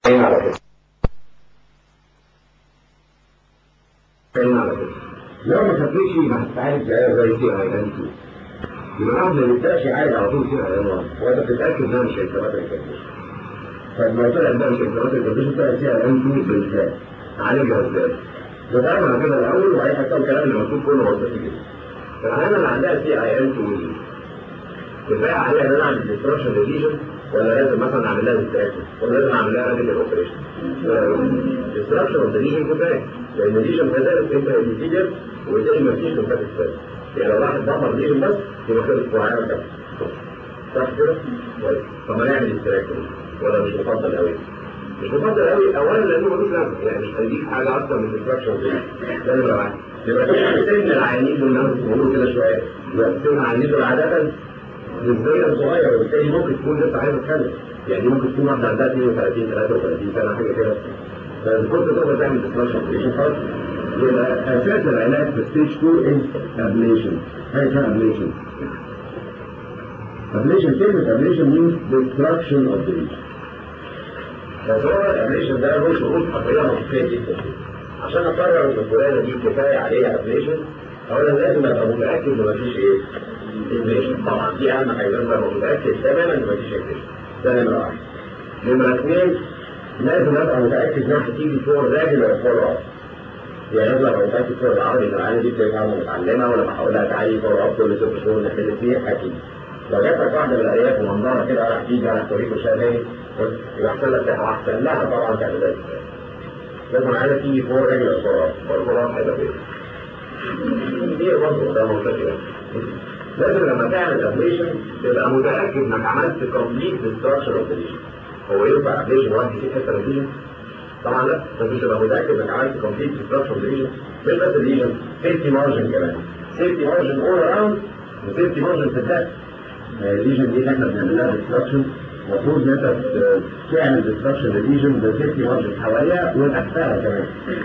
خلينا على كده خلينا على كده لو ما خفتش يبقى هتتعالج زي زي سي اي ان 2 يبقى الواحد ما بيبداش يعالج على طول سي اي ان 1 وانت بتتاكد انها مش انتباه الكنديشن فلما طلع ده مش انتباه الكنديشن طلع سي اي ان 2 بالفعل عالجها ازاي؟ نتعامل على كده الاول وبعدين حتى الكلام اللي مكتوب كله منطقي جدا فالعيانه اللي عندها سي اي ان 2 دي كفايه عليها ان انا اعمل ديستركشن للليجن ولا لازم مثلا اعمل لها ديستراكشن ولا لازم اعمل لها راديكال اوبريشن ديستركشن اوف الليجن كفايه لان الليجن ما زالت انت انتيجر وبالتالي ما فيش كونتاكت ثاني يعني لو واحد دمر الليجن بس يبقى خلص معانا كده صح كده؟ طيب طب ما نعمل ديستراكشن ولا مش مفضل قوي مش مفضل قوي اولا لانه ملوش لازمه يعني مش هيديك حاجه اكتر من ديستراكشن ده نمره واحد يبقى كده سن العيانين دول الناس بيقولوا كده شويه يبقى سن العيانين دول عاده نسبيا صغير وبالتالي ممكن تكون لسه عايزه تتكلم يعني ممكن تكون واحده عندها 32 33 سنه حاجه كده فاذا كنت تقدر تعمل ديستراكشن خلاص يبقى اساس العلاج في ستيج 2 از ابليشن حاجه اسمها ابليشن ابليشن كلمه ابليشن مين ديستراكشن اوف ذا ليجن بس هو الابليشن ده له شروط حقيقيه منطقيه جدا عشان اقرر ان الفلانه دي كفايه عليها ابليشن اولا لازم ابقى متاكد ان مفيش ايه انفيشن طبعا دي اهم حاجه لازم ابقى متاكد تماما ان مفيش انفيشن ده نمره واحد نمره اثنين لازم ابقى متاكد انها هتيجي فور ريجولار فولو اب يعني لازم ابقى متاكد فور العربي ان العيال دي بتفهم ومتعلمه ولما هقول لها تعالي فولو اب كل ست شهور نحل فيه هتيجي لو جات لك واحده من الارياف ومنظرها كده راح تيجي راح توريك وشها تاني يبقى احسن لك احسن لها طبعا تعمل لها لازم العيال تيجي فور ريجولار فولو اب والفولو اب هيبقى فين دي برضه ده منطقي لازم لما تعمل ابليشن تبقى متاكد انك عملت كومبليت ديستراكشن اوف الليجن هو ينفع ابليشن واحد يسيب حته من الليجن؟ طبعا لا لازم تبقى متاكد انك عملت كومبليت ديستراكشن اوف الليجن مش بس الليجن سيفتي مارجن كمان سيفتي مارجن اول اراوند وسيفتي مارجن في الداخل الليجن دي اللي احنا بنعمل لها ديستراكشن المفروض ان انت تعمل ديستراكشن للليجن بسيفتي مارجن حواليها والاكثر كمان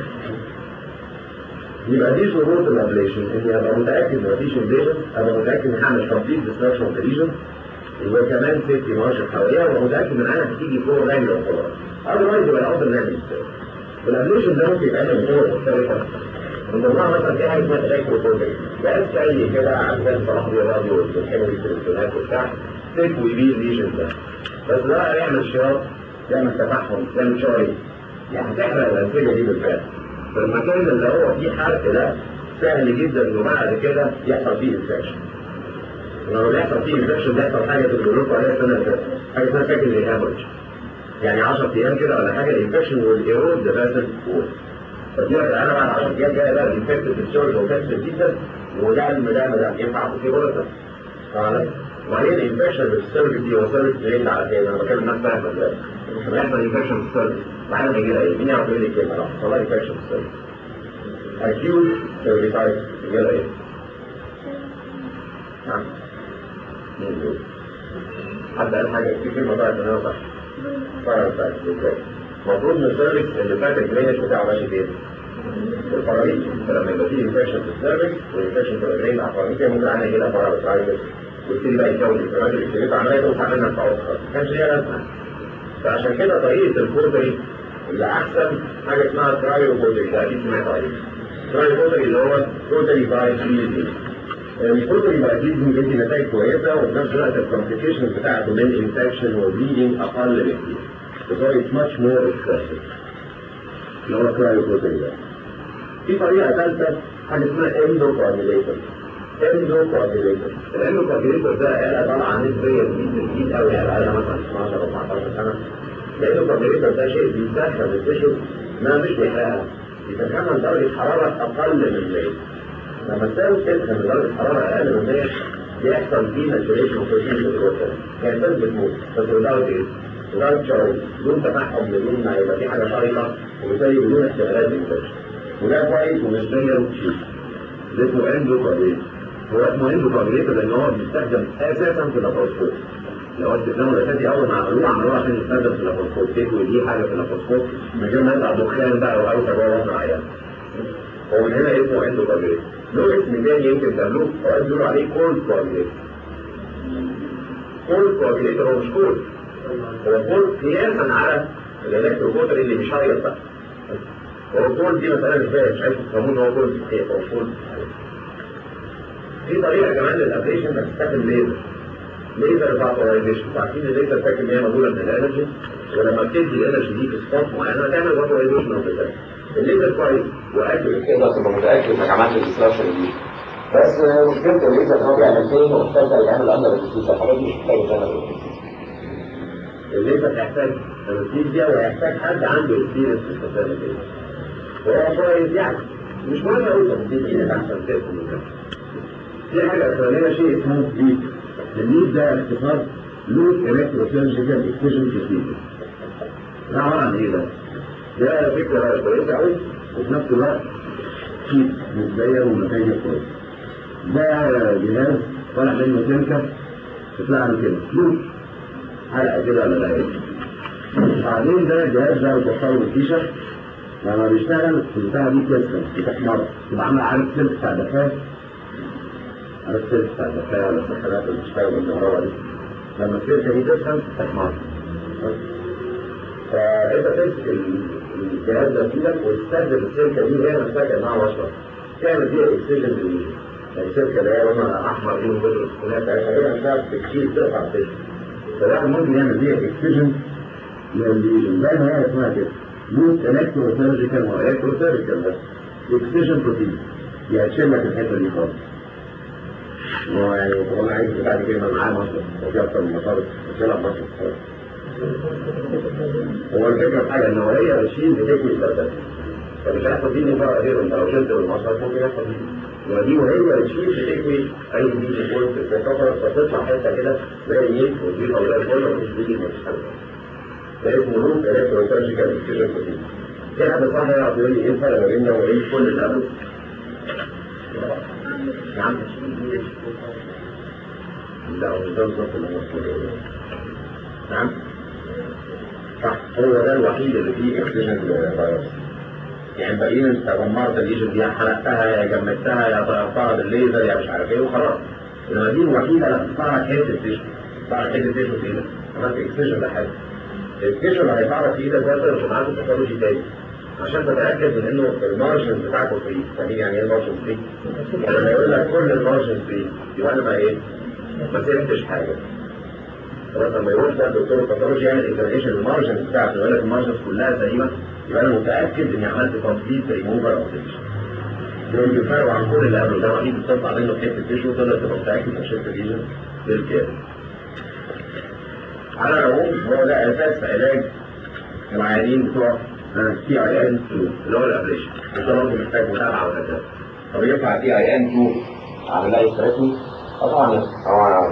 يبقى دي شروط الابليشن اني ابقى متاكد ان مفيش انفيجن ابقى متاكد ان هعمل كومبليت ديستراكشن اوف ليجن وكمان سيفتي مارشل حواليها وابقى متاكد ان انا هتيجي فوق رانجل وخلاص اذروايز يبقى الافضل نعمل الابليشن ده ممكن يتعمل بطرق مختلفه من ضمنها مثلا في حاجه اسمها الكترو كوتنج بس زي كده عشان صلاح الرياضي والحلو التلفزيونات وبتاع تكوي بيه الليجن ده بس ده بقى يعمل شراط يعمل تفحم يعمل شرايط يعني هتحرق الانسجه دي بالفعل فالمكان اللي هو فيه حرق ده سهل جدا انه بعد كده يحصل فيه انفكشن لما بيحصل فيه انفكشن بيحصل حاجه تقول لكم عليها السنه اللي فاتت حاجه اسمها سكندري هامرج يعني 10 ايام كده ولا حاجه الانفكشن والايرود ده فاسل وول فدي انا بعد 10 ايام كده لا الانفكتد بالسورج وكسر جدا وده المدام ده ينفع في بولتا وبعدين الانفكشن بالسيرفيس دي وصلت لين على كده انا بكلم الناس فاهمه دلوقتي لما يحصل انفكشن بالسيرفيس بعدين بيجي لها ايه؟ مين يعرف يقول لي الكلمه لو حصل لها انفكشن بالسيرفيس acute cervicitis يلا ايه؟ نعم مين دول؟ حد قال حاجة في كلمة ضاعت منها صح باراسايت ازاي؟ المفروض ان السيرفكس اللي فات الجرينش بتاعه ماشي فين؟ في الفراميل فلما يبقى فيه انفكشن في السيرفكس والانفكشن في الجرين على الفراميل ممكن عندنا كده باراسايتس ويبتدي بقى يتكون الانفلامات اللي بتبقى عمليه توسع منها التعوض خالص ما كانش ليها لازمه فعشان كده طريقه الكورتري اللي احسن حاجه اسمها كرايو كورتري ده اكيد سمعت عليه كرايو كورتري اللي هو كورتري باي سيليزي الكورتري باي سيليزي بيدي نتائج كويسه وفي نفس الوقت الكومبليكيشنز بتاعته من انفكشن وبليدنج اقل بكتير بس هو اتس ماتش مور اكسسيف اللي هو كرايو كورتري ده في طريقه ثالثه حاجه اسمها اندو كوagulator اندو كوagulator الاندو كوagulator ده آلة طالعه نسبيا جديد قوي يعني عليها مثلا 12 14 سنه لانه كوagulator ده شيء بيسخن التشو ما مش بيحرقها يسخنها لدرجه حراره اقل من 100 لما السيل تسخن لدرجه حراره اقل من 100 بيحصل فيه ماتوريشن وبروتين في الجلوكوز يعني السيل بتموت بس without ايه؟ without شعور بدون تفحم بدون ما يبقى في حاجه شرطه وبالتالي بدون احتمالات انفكشن وده كويس ونسبيا شيء ده اسمه اندو كوagulator هو اسمه اندو كوagulator لان هو بيستخدم اساسا في اللابروسكوب لو استخدامه الاساسي اول ما عملوه عملوه عشان يستخدم في اللابروسكوب تكوي دي حاجه في اللابروسكوب من غير ما يطلع دخان بقى او اوسع جوه بطن عيان ومن هنا اسمه اندو كوagulator له اسم تاني يمكن تقابلوه اوقات بيقولوا عليه كولد كوagulator كولد كوagulator هو مش كولد هو كولد قياسا على الالكترو موتور اللي بيشيط بقى هو الكول دي مسألة نسبية مش عايز تفهمون هو كول صحيح هو كول في طريقة كمان للابليشن انك تستخدم ليزر ليزر بتاع بولاريزيشن عارفين الليزر فاكر ان هي موجودة من الانرجي ولما بتدي الانرجي دي في سبوت معينة تعمل بولاريزيشن او كده الليزر كويس واكيوريت تقدر تبقى متأكد انك عملت الديستراكشن دي بس مشكلة الليزر ان هو بيعمل فين ومحتاج يعمل اندر الانستيزيا الحاجات دي مش محتاجة تعمل الليزر هيحتاج انستيزيا وهيحتاج حد عنده اكسبيرينس في استخدام الليزر وهو كويس يعني مش مهم قوي تفصيل احسن كده في حاجه اخرانيه شيء اسمه ليد الليد ده اختصار لود الكتروسيرجيكال اكسجن بروسيجر ده عباره عن ايه ده؟ ده فكره كويسه قوي وفي نفس الوقت شيء نسبيا ونتائج كويسه ده جهاز طالع منه سلكه تطلع له كده لود حلقه كده ولا دايره بعدين ده الجهاز ده بتوصله بالفيشه لما بيشتغل البتاعة دي تسخن بتحمر تبقى عاملة عارف سلك بتاع الدفاية عارف سلك بتاع الدفاية ولا السخانات اللي بتشتغل بالكهرباء دي لما السلكة دي تسخن تحمر فأنت تمسك الجهاز ده في ايدك وتستخدم السلكة دي هي نفسها كأنها بشرة تعمل فيها اكسجن للميل يعني السلكة اللي هي لونها أحمر دي وبدر السخونات بتاعتها هي نفسها بتكشيف ترفع السلك فالواحد ممكن يعمل فيها اكسجن للليجن زي ما هي اسمها كده لوت الكتروسيرجيكال والكتروسيرجيكال ده اكسجن بروتين يعني تشيل لك الحته دي خالص هو يعني هو انا عايز بعد كده معاه مصر وفي اكتر من مصارف تشيلها بمصر هو الفكره في حاجه ان هو هي بتشيل بتكوي البردات فمش هيحصل دي من فرق غير انت لو شلت المصرف ممكن يحصل دي ودي وهي بتشيل بتكوي اي دي بتكون في الكفر فتطلع حته كده زي النيل ودي او زي الفل مفيش دي مفيش حاجه ده اسمه لوب الكتروسيرجيكال اكسجن بروتين في حد صح يعرف يقول لي ايه الفرق ما بيننا وبين كل اللي قبله؟ نعم لا هو ده بالظبط اللي هو نعم صح هو ده الوحيد اللي فيه اكسجن فيروس يعني الباقيين انت دمرت الليجن دي حرقتها يا جمدتها يا طيرتها بالليزر يا مش عارف ايه وخلاص انما دي الوحيده اللي هتطلع لك حته تيشو تطلع لك حته تيشو في ايدك عملت اكسجن لحاجه الكيشن اللي هيتعرف في ايدك ده تقدر معاك التكنولوجي تاني عشان تتاكد من انه المارجن بتاعته فري فاهمين يعني ايه المارجن فري؟ يعني لما يقول لك كل المارجن فري يبقى انا ما ايه؟ ما سيبتش حاجه خلاص لما يروح ده الدكتور الباثولوجي يعمل اكزامينشن المارجن بتاعته يقول لك المارجن كلها سليمه يبقى انا متاكد اني عملت كومبليت ريموفر او ديليشن دول بيفرقوا عن كل اللي قبله ده وحيد بتطلع منه حته تيشو تقدر تبقى متاكد من شكل الليجن بالكامل على العموم هو ده اساس علاج العيانين بتوع تي اي ان 2 اللي هو الابليشن ده برضه محتاج متابعه وهكذا طب ينفع تي اي ان 2 اعمل لها استراتيجي؟ طبعا طبعا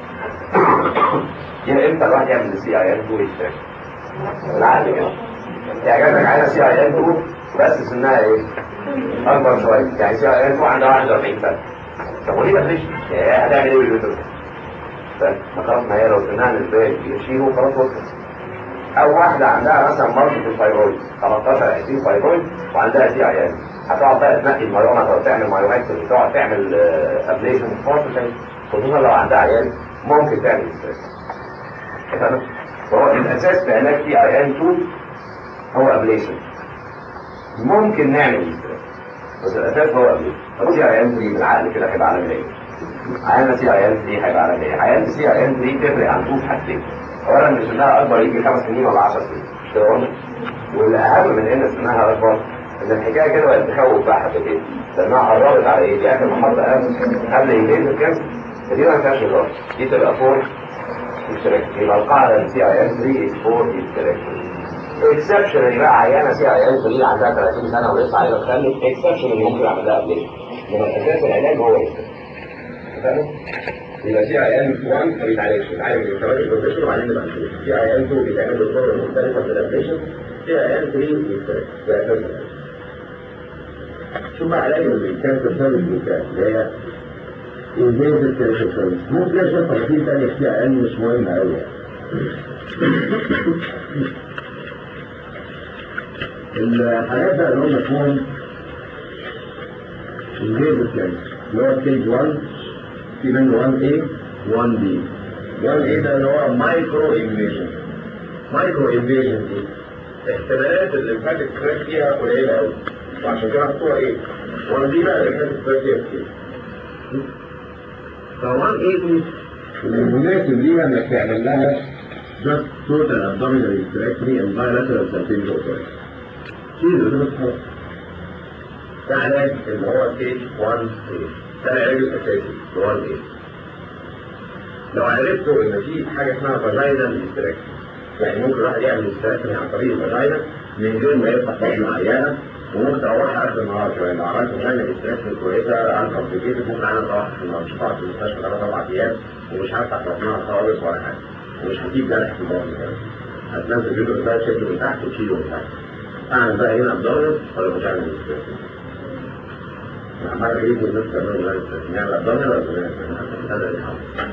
يا امتى الواحد يعمل سي اي ان 2 استراتيجي؟ العقل كده يعني جاتك عينه سي اي ان 2 بس سنها ايه؟ اكبر شويه يعني سي اي ان 2 عندها 41 سنه طب وليه ما تريش؟ هتعمل ايه بالفيديو ما خلاص ما هي لو سنها نسبيا يشيله خلاص وصلت او واحده عندها مثلا مرض في الفايرويد 15 20 فايرويد وعندها تي اي ان هتقعد بقى تنقي المايوما تقعد تعمل مايوماكتومي تقعد تعمل ابليشن خصوصا لو عندها عيال ممكن تعمل ستريس تمام هو الاساس في علاج تي اي ان 2 هو ابليشن ممكن نعمل ستريس بس الاساس هو ابليشن طب تي اي ان 3 بالعقل كده هيبقى عامل ايه؟ عيان سي اي ان 3 هيبقى على ايه؟ عيان سي اي ان 3 تفرق عن طول حاجتين اولا ان سنها اكبر يجي خمس سنين ولا 10 سنين مش كده برضه؟ والاهم من ان سنها اكبر ان الحكايه كده بقت تخوف بقى حبتين لانها قربت على ايه؟ دي اخر محطه قبل يومين الكاس دي ما فيهاش هزار دي تبقى فور اشتراك يبقى القاعده سي اي ان 3 از فور اشتراك اكسبشن بقى عيانه سي اي ان 3 عندها 30 سنه ولسه عايزه تخلف اكسبشن اللي ممكن اعمل لها ابليشن انما الاساس العلاج هو الاستراتيجي يبقى في اي ان 1 ما بيتعالجش بيتعالج من كمان البروفيشن وبعدين نبقى نشوف في اي ان 2 بيتعمل بطرق مختلفه من الابليشن في اي ان 3 بيتعالج ده اساس شوف بقى علاج الكانسر سيرفيس اللي هي انفيزيف كانسر سيرفيس ممكن تلاقي شويه تفاصيل ثانيه في اي ان مش مهمه قوي الحاجات بقى اللي هم اسمهم انفيزيف كانسر اللي هو ستيج 1 في منه 1A 1B 1A ده اللي هو مايكرو انفيجن مايكرو انفيجن دي احتمالات الليمفاتيك ستريس فيها قليله قوي وعشان كده حطوها ايه؟ 1 دي بقى الليمفاتيك ستريس فيها كتير طبعا ايه دي؟ المناسب ليها انك تعمل لها just total abdominal hysterectomy and bilateral salpingo operation. شيل ده بس خلاص. ده علاج اللي هو ستيج 1 ده العلاج الاساسي اللي هو الايه؟ لو عرفتوا ان في حاجه اسمها فاجينال hysterectomy يعني ممكن الواحد يعمل hysterectomy عن طريق الفاجينا من غير ما يفتح بطن عيانه وممكن تروحها اخر النهار شويه لو عملت فاجينال hysterectomy كويسه عن كومبليكيتد ممكن انا اروح في النهار مش هقعد في المستشفى ثلاث اربع ايام ومش هفتح بطنها خالص ولا حاجه ومش هجيب جرح في البطن كمان هتنزل الفيديو بتاعي تشده من تحت وتشيله من تحت اعمل بقى هنا ابدومن ولا مش هعمل hysterectomy عمال اجيب الناس تعمل غير نعمل ابدومن ولا مش هذا اللي حصل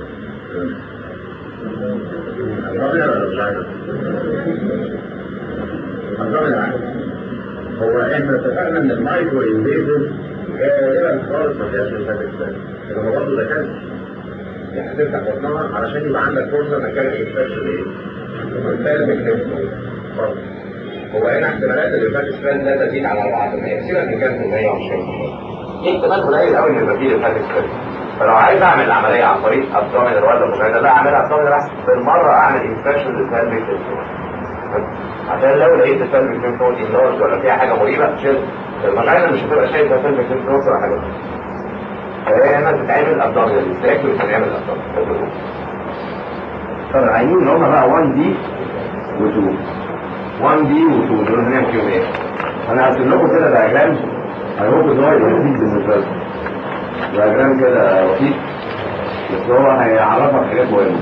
هو احنا اتفقنا ان المايكرو انفيزن غالبا خالص ما فيهاش ليمفاتيك ستايل انما برضه ده كان يعني هتفتح بطنها علشان يبقى عندك فرصه انك تعمل انفكشن ايه؟ هو هنا احتمالات الليمفاتيك ستايل لا تزيد على 4% سيبك من كام في المية ومش كام في احتمال قليل قوي ان يبقى فيه ليمفاتيك ستايل فلو عايز اعمل العمليه عن طريق ابدومينال ولا فاجينا لا اعملها ابدومينال احسن بالمره اعمل انفكشن للبلفيك عشان لو لقيت البلفيك ليمفنود انلارج ولا فيها حاجه مريبه شيل الفاجينا مش هتبقى شايفه البلفيك ليمفنود ولا حاجه فهي هنا بتتعمل ابدومينال السيركل بتتعمل ابدومينال طب العينين اللي هم بقى 1 دي و2 1 دي و2 دول هنعمل فيهم ايه؟ انا هرسم لكم كده دايجرام هيهوب ان هو يبقى جديد بالنسبه لكم دياجرام كده بسيط بس هو هيعرفك حاجات مهمة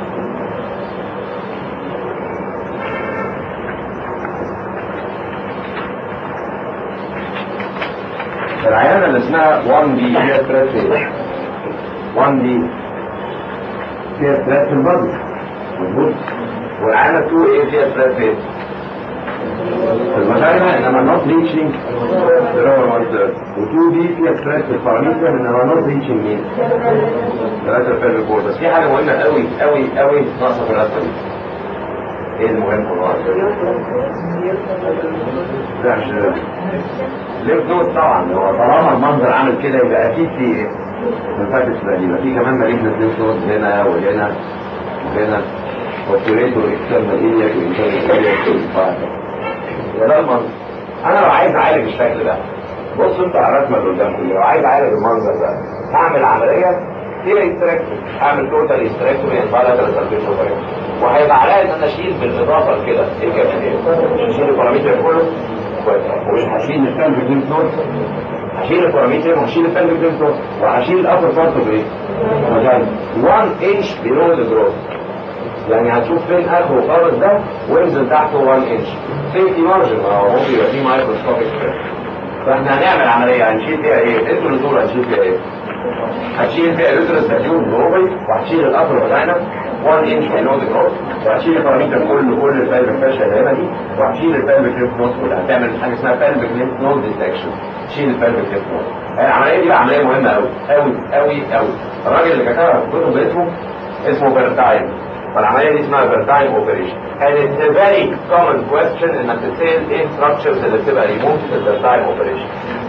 العيانة اللي اسمها 1 دي فيها ستريس ايه؟ 1 دي فيها ستريس في البطن مظبوط والعيانة 2 ايه فيها ستريس ايه؟ المشاعر انما نوت ريتشنج lower one third و2 دي فيها ستريس في الباراميتر انما نوت ريتشنج مين؟ ثلاثة الفيرب كور بس في حاجة مهمة قوي قوي قوي ناقصة في الرسمة دي ايه المهم في الرسمة دي؟ لا مش ليف نوت طبعا هو طالما المنظر عامل كده يبقى اكيد في ايه؟ الفاتس ده يبقى في كمان مالجنت ليف نوت هنا وهنا وهنا وكوريتور اكسترنال ايلياك وانترنال ايلياك وده المنظر انا لو عايز اعالج الشكل ده بص انت على الرسمه اللي قدامكم دي لو عايز اعالج المنظر ده هعمل عمليه فيها استراكتور هعمل توتال استراكتور يعني بالاترال سيرفيس وهيبقى عليا ان انا اشيل بالاضافه لكده ايه كمان ايه؟ مش هشيل البارامتر كله كويس ومش هشيل الفالف جيم نوت هشيل البارامتر وهشيل الفالف جيم نوت وهشيل الابر بارت بايه؟ مجال 1 انش بيلو ذا جروث يعني هتشوف فين اخره خالص ده وانزل تحته 1 انش سيفتي مارجن ما هو ممكن يبقى فيه مايكروسكوبيك فاحنا هنعمل عمليه هنشيل فيها ايه؟ انتوا اللي تقولوا هنشيل فيها ايه؟ هتشيل فيها اليوترس تاجيوب جروبي وهتشيل الابر فاجينا 1 انش بيلو ذا جروث وهتشيل البارامتر كله كل الفالف فاشل اللي هنا دي وهتشيل الفالف ليمف نود كلها هتعمل حاجه اسمها فالف ليمف نود ديتكشن تشيل الفالف ليمف نود العمليه دي بقى عمليه مهمه قوي قوي قوي قوي الراجل اللي كتبها في كتب اسمه اسمه بيرتاين فالعمليه دي اسمها بيرتاين اوبريشن and it's a very common question انك تسال ايه structures اللي بتبقى removed في البيرتاين اوبريشن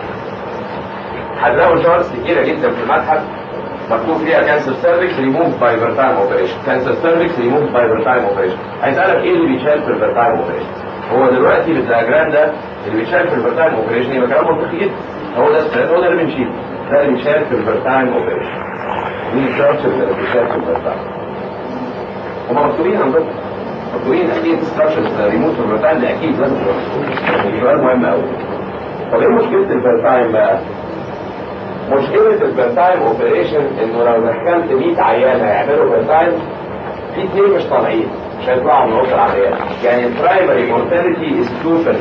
هتلاقوا شارتس كتيره جدا في المتحف مكتوب فيها كانسر سيرفكس ريموف باي فيرتايم اوبريشن كانسر سيرفكس ريموف باي فيرتايم اوبريشن هيسالك ايه اللي بيتشال في الفيرتايم اوبريشن هو دلوقتي بالدياجرام ده اللي بيتشال في الفيرتايم اوبريشن يبقى كلام منطقي جدا هو ده السبريد هو ده اللي بنشيله ده اللي بيتشال في الفيرتايم اوبريشن مين الشارتس اللي بيتشال في الفيرتايم هم مكتوبين عندكم مكتوبين اكيد ستراكشرز ريموت في الفيرتايم ده اكيد لازم تبقى سؤال مهم قوي طب ايه مشكله الفيرتايم بقى؟ مشكلة البرتايم اوبريشن انه لو دخلت 100 عيان هيعملوا برتايم في اثنين مش طالعين مش هيطلعوا من وسط العمليات يعني البرايمري مورتاليتي از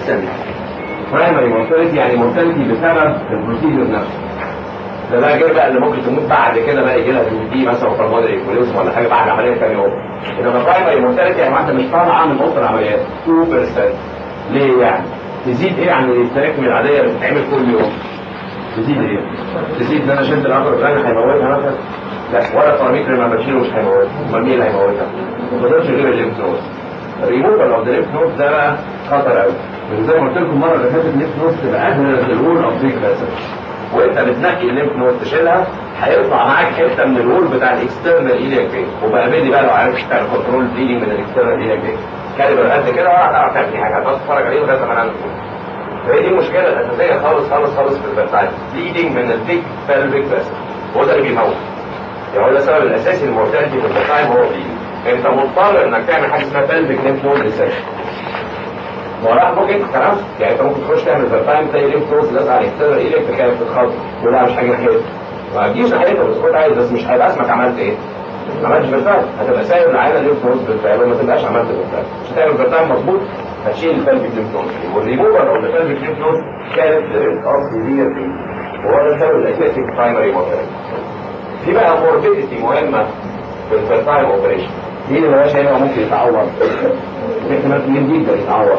2% برايمري مورتاليتي يعني مورتاليتي بسبب البروسيجر نفسه ده بقى غير بقى اللي ممكن تموت بعد كده بقى يجي لها دي مثلا فالمودري كوليوس ولا حاجه بعد العمليه ثاني يوم انما برايمري مورتاليتي يعني واحده مش طالعه من وسط العمليات 2% ليه يعني؟ تزيد ايه عن التراكم العاديه اللي بتتعمل كل يوم؟ تزيد ايه؟ تزيد ان انا شلت العقل الثاني هيموتها مثلا؟ لا ولا بارامتر ما بشيله مش هيموتها، امال مين اللي هيموتها؟ ما تقدرش غير الليمف نود ريموفال اوف ذا ليف نود ده بقى خطر قوي زي ما قلت لكم المره اللي فاتت الليف نود تبقى اهدى للول اوف بيج فاسل وانت بتنقي الليمف نود تشيلها هيطلع معاك حته من الول بتاع الاكسترنال ايلياك فين وبقى بدي بقى لو عرفت تعمل كنترول بليدنج من الاكسترنال ايلياك فين كاليبر قد كده هتعرف تعمل حاجه هتقعد تتفرج عليه لغايه ما نعمل فهي دي المشكله الاساسيه خالص خالص خالص في الفيرتايل بليدنج من البيج فالبيج فاسل هو ده اللي بيموت يعني هو ده السبب الاساسي للمورتاليتي في الفيرتايل هو بليدنج انت مضطر انك تعمل حاجه اسمها بلفيك ليمف نود ريسكشن وراح ممكن خلاص يعني انت ممكن تخش تعمل فيرتايم تلاقي ليمف نود لازقه على الاكسترنال ايليك تخاف تتخض تقول لا مش حاجه ناحيتها ما تجيش ناحيتها بس كنت عايز بس مش هيبقى اسمك عملت ايه؟ ما عملتش فيرتايم هتبقى سايب العينه ليمف نود بالفعل وما تبقاش عملت فيرتايم مش هتعمل فيرتايم مظبوط هتشيل البلفيك ليمف نود والريموفر اوف ذا بلفيك ليمف نود كانت ريسك اوف سيفير فيه وهو ده السبب الاساسي في برايمري مورتاليتي في بقى موربيديتي مهمه في الفيرتايم اوبريشن دي اللي مالهاش هنا ممكن يتعور احتمال كبير جدا يتعور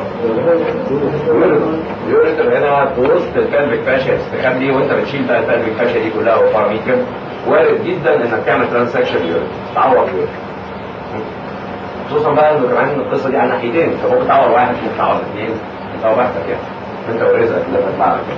يوريتر هنا في وسط البلفيك فاشيا تستخبي وانت بتشيل بقى البلفيك فاشيا دي كلها وباراميتر وارد جدا انك تعمل ترانسكشن يوريتر تعور يوريتر خصوصا بقى انه كمان القصه دي على ناحيتين انت ممكن تعور واحد ممكن تعور اثنين انت وبحثك يعني انت ورزقك اللي بتطلع لك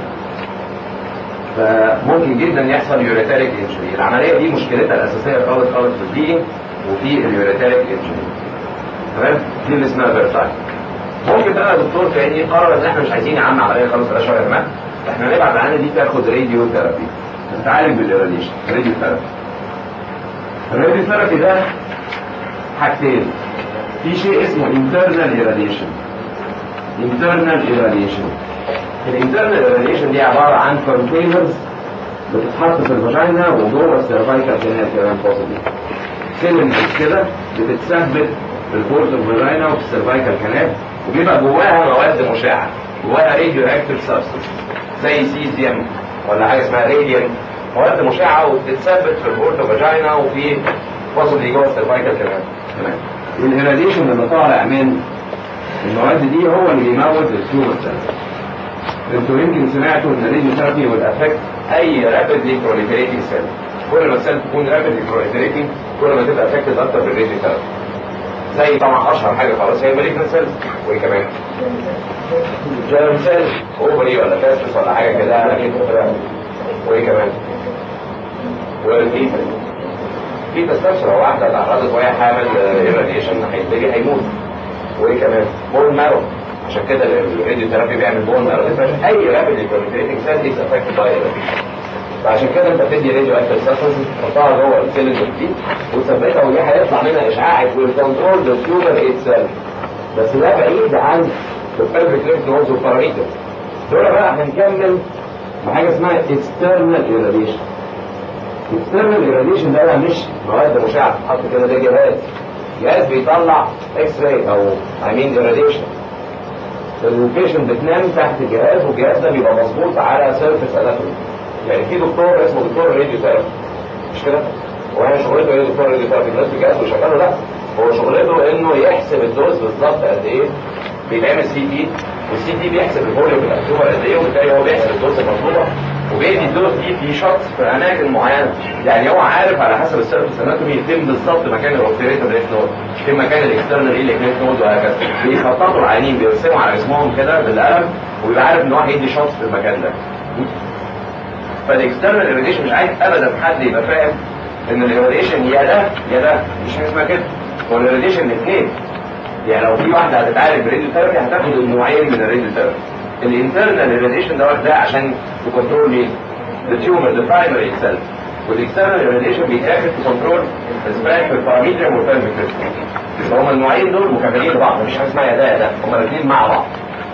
فممكن جدا يحصل يوريتاريك انجري العمليه دي مشكلتها الاساسيه خالص خالص في البيئنج وفي اليوريتاريك انجري تمام دي اللي اسمها فيرتايل ممكن بقى دكتور تاني قرر ان احنا مش عايزين نعمل عمليه خالص بلاش يا جماعه احنا نبعت العيانه دي تاخد راديو ثيرابي تتعالج بالاراديشن راديو ثيرابي الراديو ثيرابي ده حاجتين في شيء اسمه internal irradiation internal irradiation الانترنال irradiation دي عباره عن كونتينرز بتتحط في الفاجينا وجوه السيرفايكال كانال كمان بوسيبل سيلندرز كده بتتثبت في البورت اوف فاجينا وفي السيرفايكال كانال وبيبقى جواها مواد مشعه جواها راديو اكتيف سبستنس زي سيزيوم ولا حاجه اسمها راديوم مواد مشعه وبتتثبت في البورت اوف فاجينا وفي بوسيبلي جوه السيرفايكال كانال تمام الهيراديشن اللي طالع من المواد دي هو اللي بيموت التيومر سيلز انتوا يمكن سمعتوا ان الراديو ثيرابي والافكت اي رابيدلي بروليفريتنج سيل كل ما السيل تكون رابيدلي بروليفريتنج كل ما تبقى افكتد اكتر بالراديو ثيرابي زي طبعا اشهر حاجه خلاص هي مالجنت سيل وايه كمان؟ جيرم سيل اوفري ولا فاستس ولا حاجه كده اكيد وايه كمان؟ والفيتا في تستفسر لو واحده اتعرضت وهي حامل ايراديشن هيتجي هيموت وايه كمان؟ بون مارو عشان كده الراديو ثيرابي بيعمل بون مارو اي رابيد بروليفريتنج سيل از افكتد باي فعشان كده انت بتدي راديو اكتف سبستنس تحطها جوه السيلندر دي وتثبتها ودي هيطلع منها اشعاع والكنترول ذا تيومر اتسيلف بس ده بعيد عن البلفيك ليمف نودز والباراميتر دول بقى هنكمل بحاجه اسمها اكسترنال ايراديشن اكسترنال ايراديشن ده بقى مش مواد مشعه تتحط كده ده جهاز جهاز بيطلع اكس راي او اي مين ايراديشن البيشنت بتنام تحت جهاز والجهاز ده بيبقى مظبوط على سيرفيس اناتومي يعني في دكتور اسمه دكتور راديو ثيرابي مش كده؟ وهي شغلته ايه دكتور راديو ثيرابي الناس بجهاز وشغاله لا هو شغلته انه يحسب الدوز بالظبط قد ايه بيتعمل سي تي والسي تي بيحسب الفوليوم بتاع التيومر قد ايه وبالتالي هو بيحسب الدوز المطلوبه وبيدي الدوز دي في شخص في اماكن معينه يعني هو عارف على حسب السيرفيس اناتومي فين بالظبط مكان الاوبتريتور ليف نود فين مكان الاكسترنال ايليك ليف نود وهكذا بيخططوا العيانين بيرسموا على جسمهم كده بالقلم وبيبقى عارف ان هو هيدي شخص في المكان ده فالاكسترنال ايراديشن مش عايز ابدا حد يبقى فاهم ان الايراديشن يا ده يا ده مش حاجه اسمها كده هو الايراديشن الاثنين يعني لو في واحده هتتعالج بريديو ثيرابي هتاخد النوعين من الريديو ثيرابي الانترنال ايراديشن ده واخد ده عشان تكنترول مين؟ التيومر البرايمري سيل والاكسترنال ايراديشن بيتاخد تكنترول السبراك في الباراميتر والبلفيك فهم النوعين دول مكملين لبعض مفيش حاجه اسمها يا ده يا ده هم الاثنين مع بعض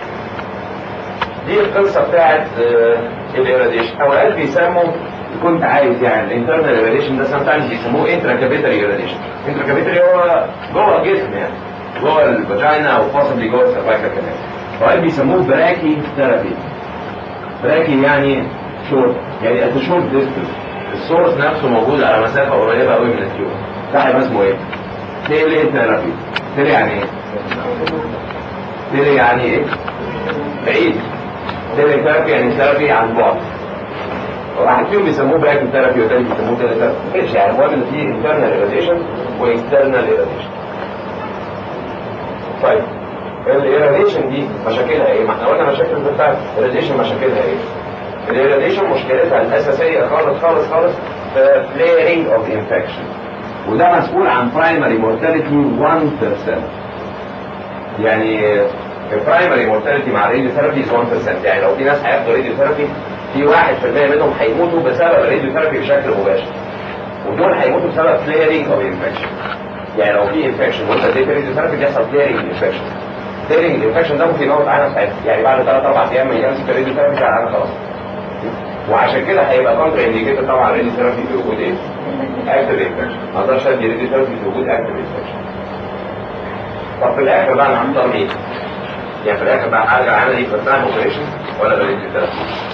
دي القصه بتاعت الايراديشن اوقات بيسموا كنت عايز يعني الانترنال ايراديشن ده سام تايمز بيسموه انترا كابيتري ايراديشن انترا كابيتري هو جوه الجسم يعني جوه الفاجينا او possibly جوه السيرفايكال كمان اوقات بيسموه براكي ثيرابي براكي يعني شورت يعني ات شورت ديستنس السورس نفسه موجود على مسافه قريبه قوي من التيوب ده هيبقى اسمه ايه؟ تيلي ثيرابي تيلي يعني ايه؟ تيلي يعني ايه؟ بعيد تيلي ثيرابي يعني ثيرابي عن بعد واحد فيهم بيسموه براكي ثيرابي والتاني بيسموه تيلي ثيرابي ماشي يعني المهم ان في انترنال ايراديشن واكسترنال ايراديشن طيب الايراديشن دي مشاكلها ايه؟ ما احنا قلنا مشاكل البتاع الراديشن مشاكلها ايه؟ الايراديشن مشكلتها الاساسيه خالص خالص خالص في فليرنج اوف انفكشن وده مسؤول عن برايمري مورتاليتي 1% يعني البرايمري مورتاليتي مع الراديو ثيرابي 1% يعني لو في ناس هياخدوا راديو ثيرابي في 1% منهم هيموتوا بسبب الراديو ثيرابي بشكل مباشر ودول هيموتوا بسبب فليرنج اوف انفكشن يعني لو في انفكشن وانت اديت راديو ثيرابي بيحصل فليرنج انفكشن فليرنج انفكشن ده ممكن يموت عنا ساعتها يعني بعد 3 4 ايام من يمسك الراديو ثيرابي بتاع العيان خلاص وعشان كده هيبقى كونتر انديكيتور طبعا راديو ثيرابي في وجود ايه؟ اكتف انفكشن ما اقدرش ادي راديو ثيرابي في وجود اكتف انفكشن طب في الاخر بقى انا هختار مين؟ يعني في الاخر بقى هرجع اعمل ايه بتاع اوبريشن ولا راديو ثيرابي؟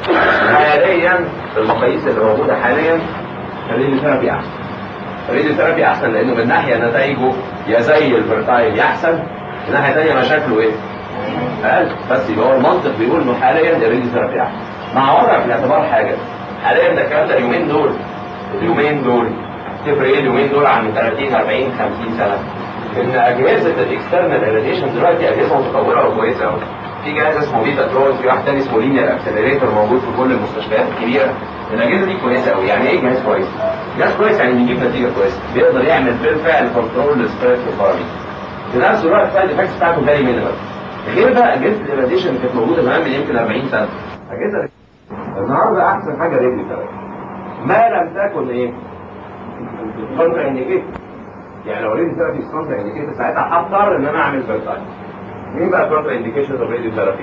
حاليا المقاييس اللي موجوده حاليا الراديو ثيرابي احسن الراديو ثيرابي احسن لانه من ناحيه نتائجه يا زي الفيرتايل يا احسن من ناحيه ثانيه مشاكله ايه؟ اقل بس يبقى هو المنطق بيقول انه حاليا الراديو ثيرابي احسن مع وضع في الاعتبار حاجه حاليا ده الكلام ده اليومين دول اليومين دول تفرق ايه اليومين دول عن 30 40 50 سنه ان اجهزه الاكسترنال اراديشن دلوقتي اجهزه متطوره وكويسه قوي في جهاز اسمه بيتا ترون في واحد تاني اسمه لينير اكسلريتور موجود في كل المستشفيات الكبيره الاجهزه دي كويسه قوي يعني ايه جهاز كويس؟ جهاز كويس يعني بيجيب نتيجه كويسه بيقدر يعمل بالفعل كنترول للستريس والباراميتر في نفس الوقت السايد افكتس بتاعته فيري مينيمال غير بقى اجهزه الاراديشن اللي كانت موجوده زمان من يمكن 40 سنه اجهزه النهارده احسن حاجه راديو ثيرابي ما لم تكن ايه؟ كونترا انديكيتور يعني لو راديو ثيرابي كونترا انديكيتور ساعتها هضطر ان انا اعمل فيرتايل مين بقى كونترا انديكيشن اوف راديو ثيرابي؟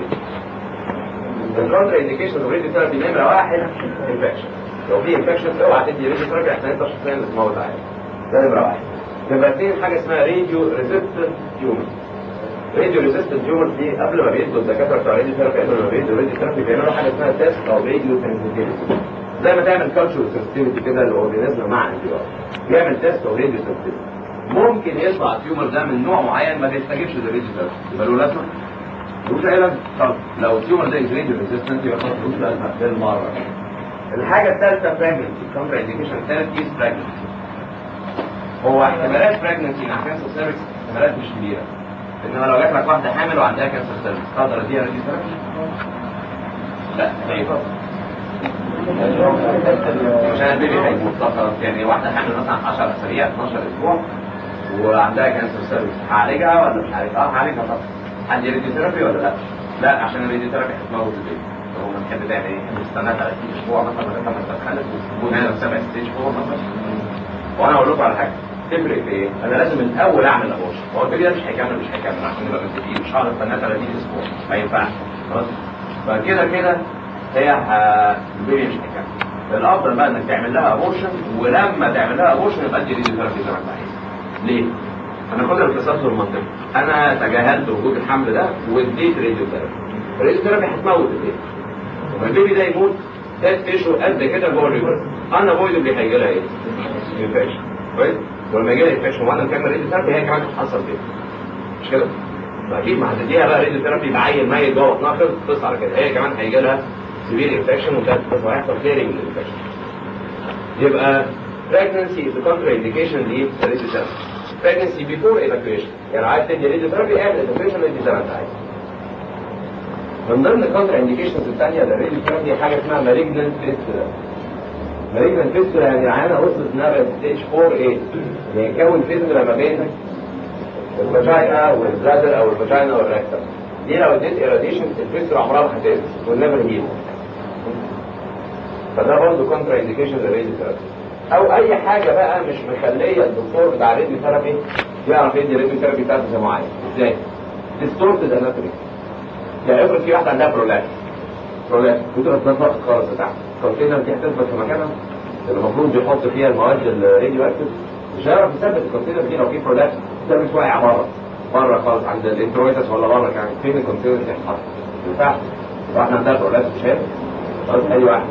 الكونترا انديكيشن اوف راديو ثيرابي نمره واحد انفكشن لو في انفكشن اوعى تدي راديو ثيرابي عشان انت شخصيا اللي تموت عادي ده نمره واحد نمره اثنين حاجه اسمها راديو ريزيستنت تيومر راديو ريزيستنت تيومر دي قبل ما بيدوا الدكاتره بتوع راديو ثيرابي قبل ما بيدوا راديو ثيرابي بيعملوا حاجه اسمها تيست او راديو سنسيتيفيتي زي ما تعمل كالتشر سنسيتيفيتي كده للاورجانيزم مع انتي بيعمل تيست او راديو سنسيتيفيتي ممكن يطلع التيومر ده من نوع معين ما بيستجيبش للراديو ثيرابي يبقى له لازمه؟ ملوش اي لازمه طب لو التيومر ده راديو ريزيستنت يبقى خلاص ملوش لازمه بالمره الحاجه الثالثه براجنسي كونترا انديكيشن الثالث كيس براجنسي هو احتمالات براجنسي مع كانسر سيرفكس احتمالات مش كبيره انما لو جات لك واحده حامل وعندها كانسر سيرفكس تقدر اديها راديو ثيرابي؟ لا ليه عشان البيبي هيموت فقط يعني واحده حامل مثلا 10 اسابيع 12 اسبوع وعندها كانسر سيرفكس هعالجها ولا مش هعالجها؟ اه هعالجها طبعا عندي راديو ثيرابي ولا لا؟ لا عشان الراديو ثيرابي هتموت البيبي هو ما تحب تعمل ايه؟ تستنى 30 اسبوع مثلا لغايه ما تتخلف وتكون هنا في سبع ستيج فور مثلا وانا اقول لكم على حاجه تفرق في ايه؟ انا لازم من الاول اعمل ابورشن هو البيبي ده مش هيكمل مش هيكمل عشان نبقى متفقين مش هقعد استناه 30 اسبوع ما ينفعش خلاص فكده كده هي ه... البيبي مش هيكمل الافضل بقى انك تعمل لها ابورشن ولما تعمل لها ابورشن يبقى ادي ريديو ثيرابي زي ما انت عايز ليه؟ انا خد التسلسل المنطقي انا تجاهلت وجود الحمل ده واديت راديو ثيرابي الراديو ثيرابي هتموت البيبي لما البيبي ده يموت ده تيشو قد كده جوه الريفر انا بويد هيجي لها ايه؟ انفكشن كويس؟ ولما يجي لها انفكشن وانا مكمل راديو ثيرابي هي كمان هتحصل كده مش كده؟ فاكيد ما هتديها بقى راديو ثيرابي بعين ميت جوه بطنها خلص على كده هي كمان هيجي لها سيفير انفكشن وهيحصل كليرنج للانفكشن يبقى pregnancy is a contraindication للراديو ثيرابي pregnancy before evacuation يعني عايز تدي راديو ثيرابي اعمل evacuation ادي زي ما انت عايز من ضمن الكونتر انديكيشنز الثانيه للراديو ثيرابي حاجه اسمها مالجنت فيستولا مالجنت فيستولا يعني العيانه وصلت انها بقت ستيج 4 a يعني يكون فيستولا ما بين الفاجينا والبلادر او الفاجينا والريكتم دي لو اديت ايراديشن الفيستولا عمرها ما هتقل والنيفر هيل فده برضه كونتر انديكيشن للراديو ثيرابي او اي حاجه بقى مش مخليه الدكتور بتاع الراديو ثيرابي يعرف يدي الراديو ثيرابي بتاعته زي ما عايز ازاي؟ ديستورتد اناتومي يعني افرض في واحده عندها برولات برولات بتبقى اتنفخت خالص بتاعها الكونتينر دي هتثبت في مكانها المفروض يحط فيها المواد الراديو اكتف مش هيعرف يثبت الكونتينر دي لو في برولات ثابت واقع بره بره خالص عند الانترويتس ولا بره كمان فين الكونتينر دي هتتحط؟ ما ينفعش واحده عندها برولات مش هينفع خلاص اي واحده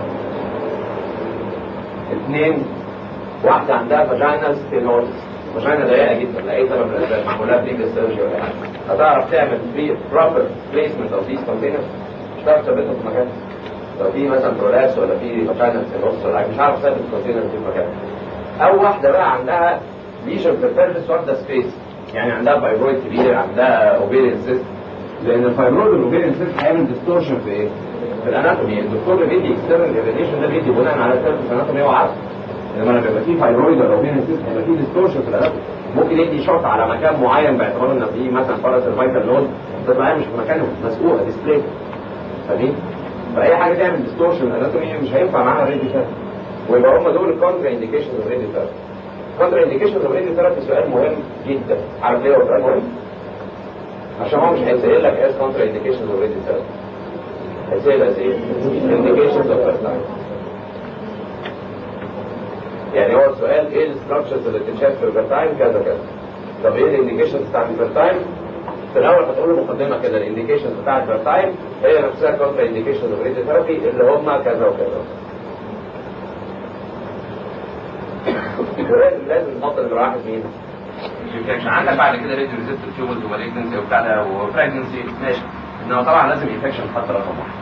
اثنين واحدة عندها فاجينال ستينوزس فاجينا ضيقة جدا لأي سبب من الأسباب معمولها بريجل سيرجي ولا حاجة هتعرف تعمل في بروبر بليسمنت أوف ذيس كونتينرز مش هتعرف تثبتهم في مكانها لو في مثلا برولابس ولا في فاجينال ستينوزس ولا حاجة مش هعرف اثبت الكونتينر في مكانها أو واحدة بقى عندها ليجن في البلفس واخدة سبيس يعني عندها فايبرويد كبير عندها اوبيريان سيست لان الفايبرويد والاوبيريان سيست هيعمل ديستورشن في ايه؟ في الاناتومي الدكتور اللي بيدي اكسترنال ايفاليشن ده بيدي بناء على ثلاث الاناتومي وعارف لما لما يبقى فيه فايبرويد ولا اوبيريان سيست هيبقى فيه ديستورشن في الاناتومي ممكن يدي شوت على مكان معين باعتبار ان فيه مثلا فرس الفايتال نود تبقى مش في مكانه مسؤوله ديسبلاي فاهمين؟ فاي حاجه تعمل ديستورشن الاناتومي مش هينفع معاها ريدي ثيرابي ويبقى هم دول الكونترا انديكيشنز اوف ريدي ثيرابي الكونترا انديكيشنز اوف ريدي ثيرابي سؤال مهم جدا عارف ليه هو سؤال مهم؟ عشان هو مش هيسأل لك ايه كونترا انديكيشنز اوف ريدي ثيرابي هيسأل از ايه؟ انديكيشنز اوف فيرتايم يعني هو السؤال ايه الستراكشرز اللي بتتشاف في الفيرتايم كذا كذا طب ايه الانديكيشنز بتاعت الفيرتايم في الاول هتقول له مقدمه كده الانديكيشنز بتاعت الفيرتايم هي نفسها كونترا انديكيشنز اوف ريدي ثيرابي اللي هم كذا وكذا ولازم لازم نحط الجراحة مين؟ انفكشن عندك بعد كده ريديو ريزيستور تيومرز ومالجنسي وبتاع ده وبريجنسي ماشي انما طبعا لازم انفكشن خط رقم واحد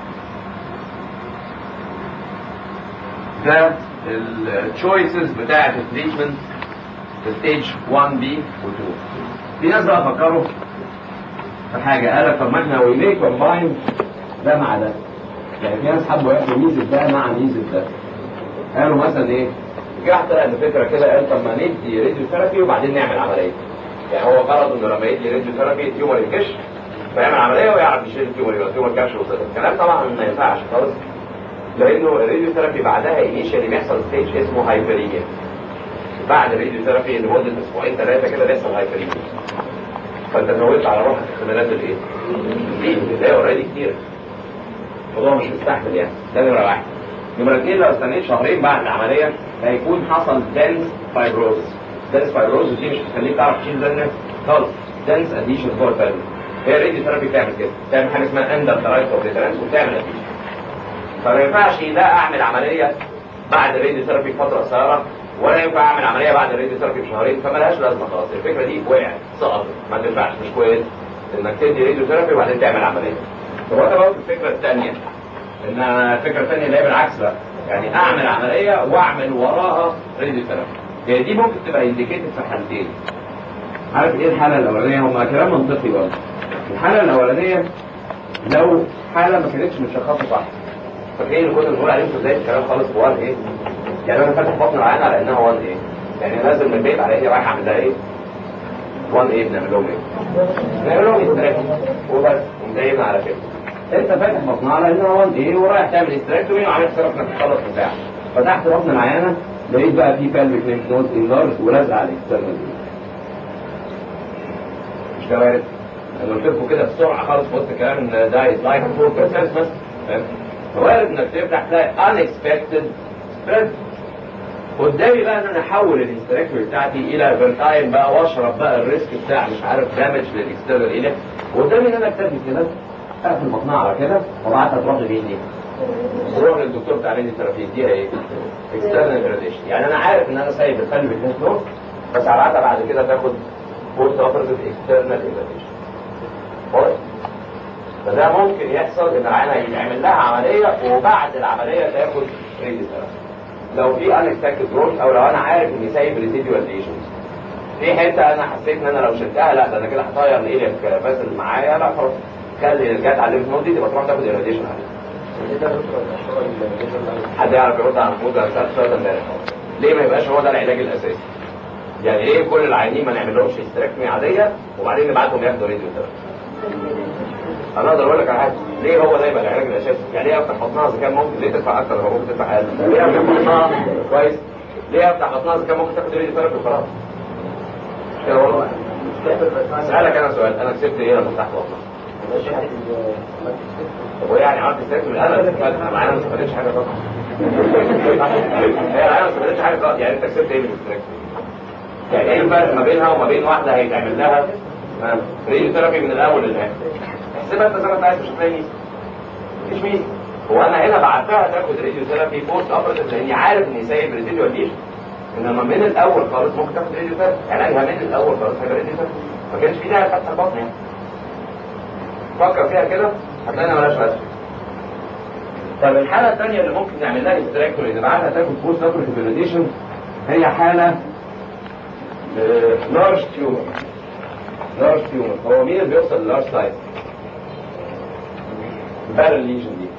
ده التشويسز بتاعت التريتمنت في ستيج 1 بي و 2 في ناس بقى فكروا في حاجه قال لك طب ما احنا وي ميك كومباين ده مع ده يعني في ناس حبوا ياخدوا ميزه ده مع ميزه ده قالوا مثلا ايه جه واحد طلع بفكره كده قال طب ما ندي راديو ثيرابي وبعدين نعمل عمليه يعني هو غرضه انه لما يدي راديو ثيرابي التيومر يكش فيعمل عمليه ويعرف يشيل التيومر يبقى التيومر كش وصل الكلام طبعا ما ينفعش خالص لانه الراديو ثيرابي بعدها انيشالي بيحصل ستيج اسمه هايبريميا بعد الراديو ثيرابي لمده اسبوعين ثلاثه كده بيحصل هايبريميا فانت زودت على روحك احتمالات الايه؟ اللي هي اوريدي كتير الموضوع مش مستحمل يعني ده نمره واحد نمرة اثنين لو استنيت شهرين بعد العملية هيكون حصل دنس فايبروز دنس فايبروز دي مش هتخليك تعرف تشيل دنس خالص دنس اديشن جوه الفالف هي الراديو ثيرابي بتعمل كده بتعمل حاجة اسمها اندر ترايت اوف ديفرنس وبتعمل اديشن فما ينفعش لا اعمل عملية بعد الراديو ثيرابي فترة قصيرة ولا ينفع اعمل عملية بعد الراديو ثيرابي بشهرين فمالهاش لازمة خلاص الفكرة دي وقعت سقطت ما تنفعش مش كويس انك تدي راديو ثيرابي وبعدين تعمل عملية طب انا بقول الفكرة الثانية ان الفكره الثانيه اللي هي بالعكس بقى يعني اعمل عمليه واعمل وراها راديو ثيرابي هي دي ممكن تبقى انديكيتد في حالتين عارف ايه الحاله الاولانيه هم كلام منطقي برضه الحاله الاولانيه لو حاله ما كانتش متشخصه صح فاكرين اللي كنا بنقول عليهم في بدايه الكلام خالص ب 1 ايه يعني انا فاتح بطن العيان على انها 1 ايه يعني نازل من البيت على اني رايح اعمل ده ايه 1 ايه بنعمل لهم ايه بنعمل لهم استراكشن وبس ومتعبنا على كده انت فاتح بطنها على انها 1 ايه ورايح تعمل استراكتومي وعامل حسابك انك تخلص بتاعك فتحت بطن العيانه لقيت بقى في بلفيك لينف نود انلارج ولازقه على الاكسترنال مش ده وارد انا قلت لكم كده بسرعه خالص في وسط الكلام ان ده لايك فور بيرسنت بس فاهم وارد انك تفتح تلاقي unexpected spread قدامي بقى ان انا احول الاستراكتوري بتاعتي الى فيرتايم بقى واشرب بقى الريسك بتاع مش عارف دامج للاكسترنال ايه قدامي ان انا اكتب كده اقفل بطنها على كده وابعتها تروح لمين دي؟ تروح للدكتور بتاع ريدي ثيرابي يديها ايه؟ اكسترنال راديشن يعني انا عارف ان انا سايب الخلي بالنسبه له بس هبعتها بعد كده تاخد بوست اوبرتيف اكسترنال راديشن واضح؟ فده ممكن يحصل ان العينه يتعمل لها عمليه وبعد العمليه تاخد ريدي ثيرابي لو في unexpected growth او لو انا عارف اني سايب ريزيديوال ليشنز في حته انا حسيت ان انا لو شلتها لا ده انا كده هطير الايليك فاسل معايا لا خلاص خلي جت على الليمف نود دي تبقى تروح تاخد ايراديشن عليها حد يعرف يرد على المفروض ده سالت السؤال ده امبارح ليه ما يبقاش هو ده العلاج الاساسي؟ يعني ليه كل العيانين ما نعملهمش استراكمي عاديه وبعدين نبعتهم ياخدوا راديو ثيرابي؟ انا اقدر اقول لك على حاجه ليه هو ده يبقى العلاج الاساسي؟ يعني ليه افتح بطنها اذا كان ممكن ليه تدفع اكتر لو ممكن تدفع اقل؟ ليه افتح بطنها كويس؟ ليه افتح بطنها اذا كان ممكن تاخد راديو ثيرابي وخلاص؟ مش كده والله اسالك انا سؤال انا كسبت ايه لما فتحت بطنها؟ هو يعني عملت استراكت من الألم العيال ما استفادتش حاجة طبعا هي العيال ما استفادتش حاجة طبعا يعني انت كسبت ايه من الاستراكت يعني ايه الفرق ما بينها وما بين واحدة هيتعمل لها ريل ثيرابي من الأول للآخر احسبها انت زي ما انت عايز مش هتلاقي ميزة مفيش ميزة هو انا هنا بعتها تاخد راديو ثيرابي بوست اوبرتيف لاني عارف اني سايب ريزيديوال ليشن انما من الاول خالص ممكن تاخد راديو ثيرابي علاجها من الاول خالص هيبقى راديو ثيرابي ما كانش في داعي فتح البطن يعني فكر فيها كده هتلاقينا مالهاش لازمه طب الحالة الثانية اللي ممكن نعمل لها استراكتوري نبعتها تاخد بوست اوبرتيف راديشن هي حالة لارج تيومر لارج تيومر هو مين اللي بيوصل للارج سايز؟ البارل ليجن دي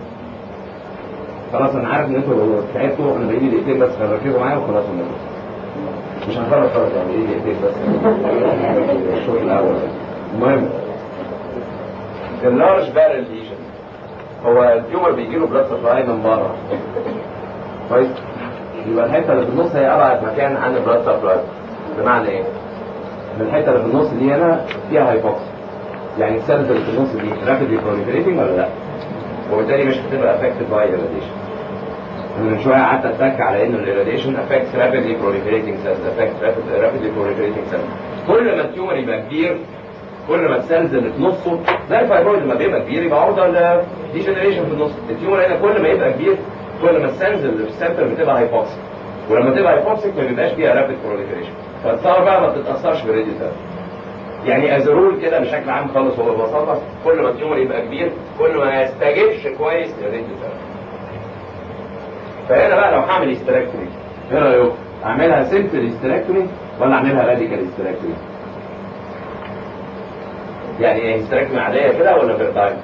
خلاص انا عارف ان انتوا تعبتوا انا باقي لي دقيقتين بس ركزوا معايا وخلاص ونخلص مش هنخلص خلاص يعني باقي لي دقيقتين بس الشوط الاول المهم اللارج بارل ليجن هو التيومر بيجي له بلاد سبلاي من بره كويس يبقى الحته اللي في النص هي ابعد مكان عن البلاد سبلاي بمعنى ايه؟ ان الحته اللي في النص دي هنا فيها هايبوكسي يعني السيلز اللي في النص دي رابيدلي بروليفريتنج ولا لا؟ وبالتالي مش هتبقى افكتد باي irradiation انا من شويه قعدت اتك على انه الراديشن افكتس رابيدلي بروليفريتنج سيلز افكت رابيدلي بروليفريتنج سيلز كل ما التيومر يبقى كبير كل ما السيلز اللي في نصه زي الفايبرويد لما بيبقى كبير يبقى عرضه لديجنريشن في النص التيومر هنا كل ما يبقى كبير كل ما السيلز اللي في السنتر بتبقى هايبوكسيك ولما تبقى هايبوكسيك ما بيبقاش فيها رابيد بروليفريشن فالثار بقى ما بتتاثرش بالراديو يعني از رول كده بشكل عام خالص هو ببساطه كل ما التيومر يبقى كبير كل ما يستجيبش كويس للراديو فهنا بقى لو هعمل استراكتومي ايه رايكم؟ اعملها سيمبل استراكتومي ولا اعملها راديكال استراكتومي؟ يعني ايه استراكتومي عاديه كده ولا فيرتايم؟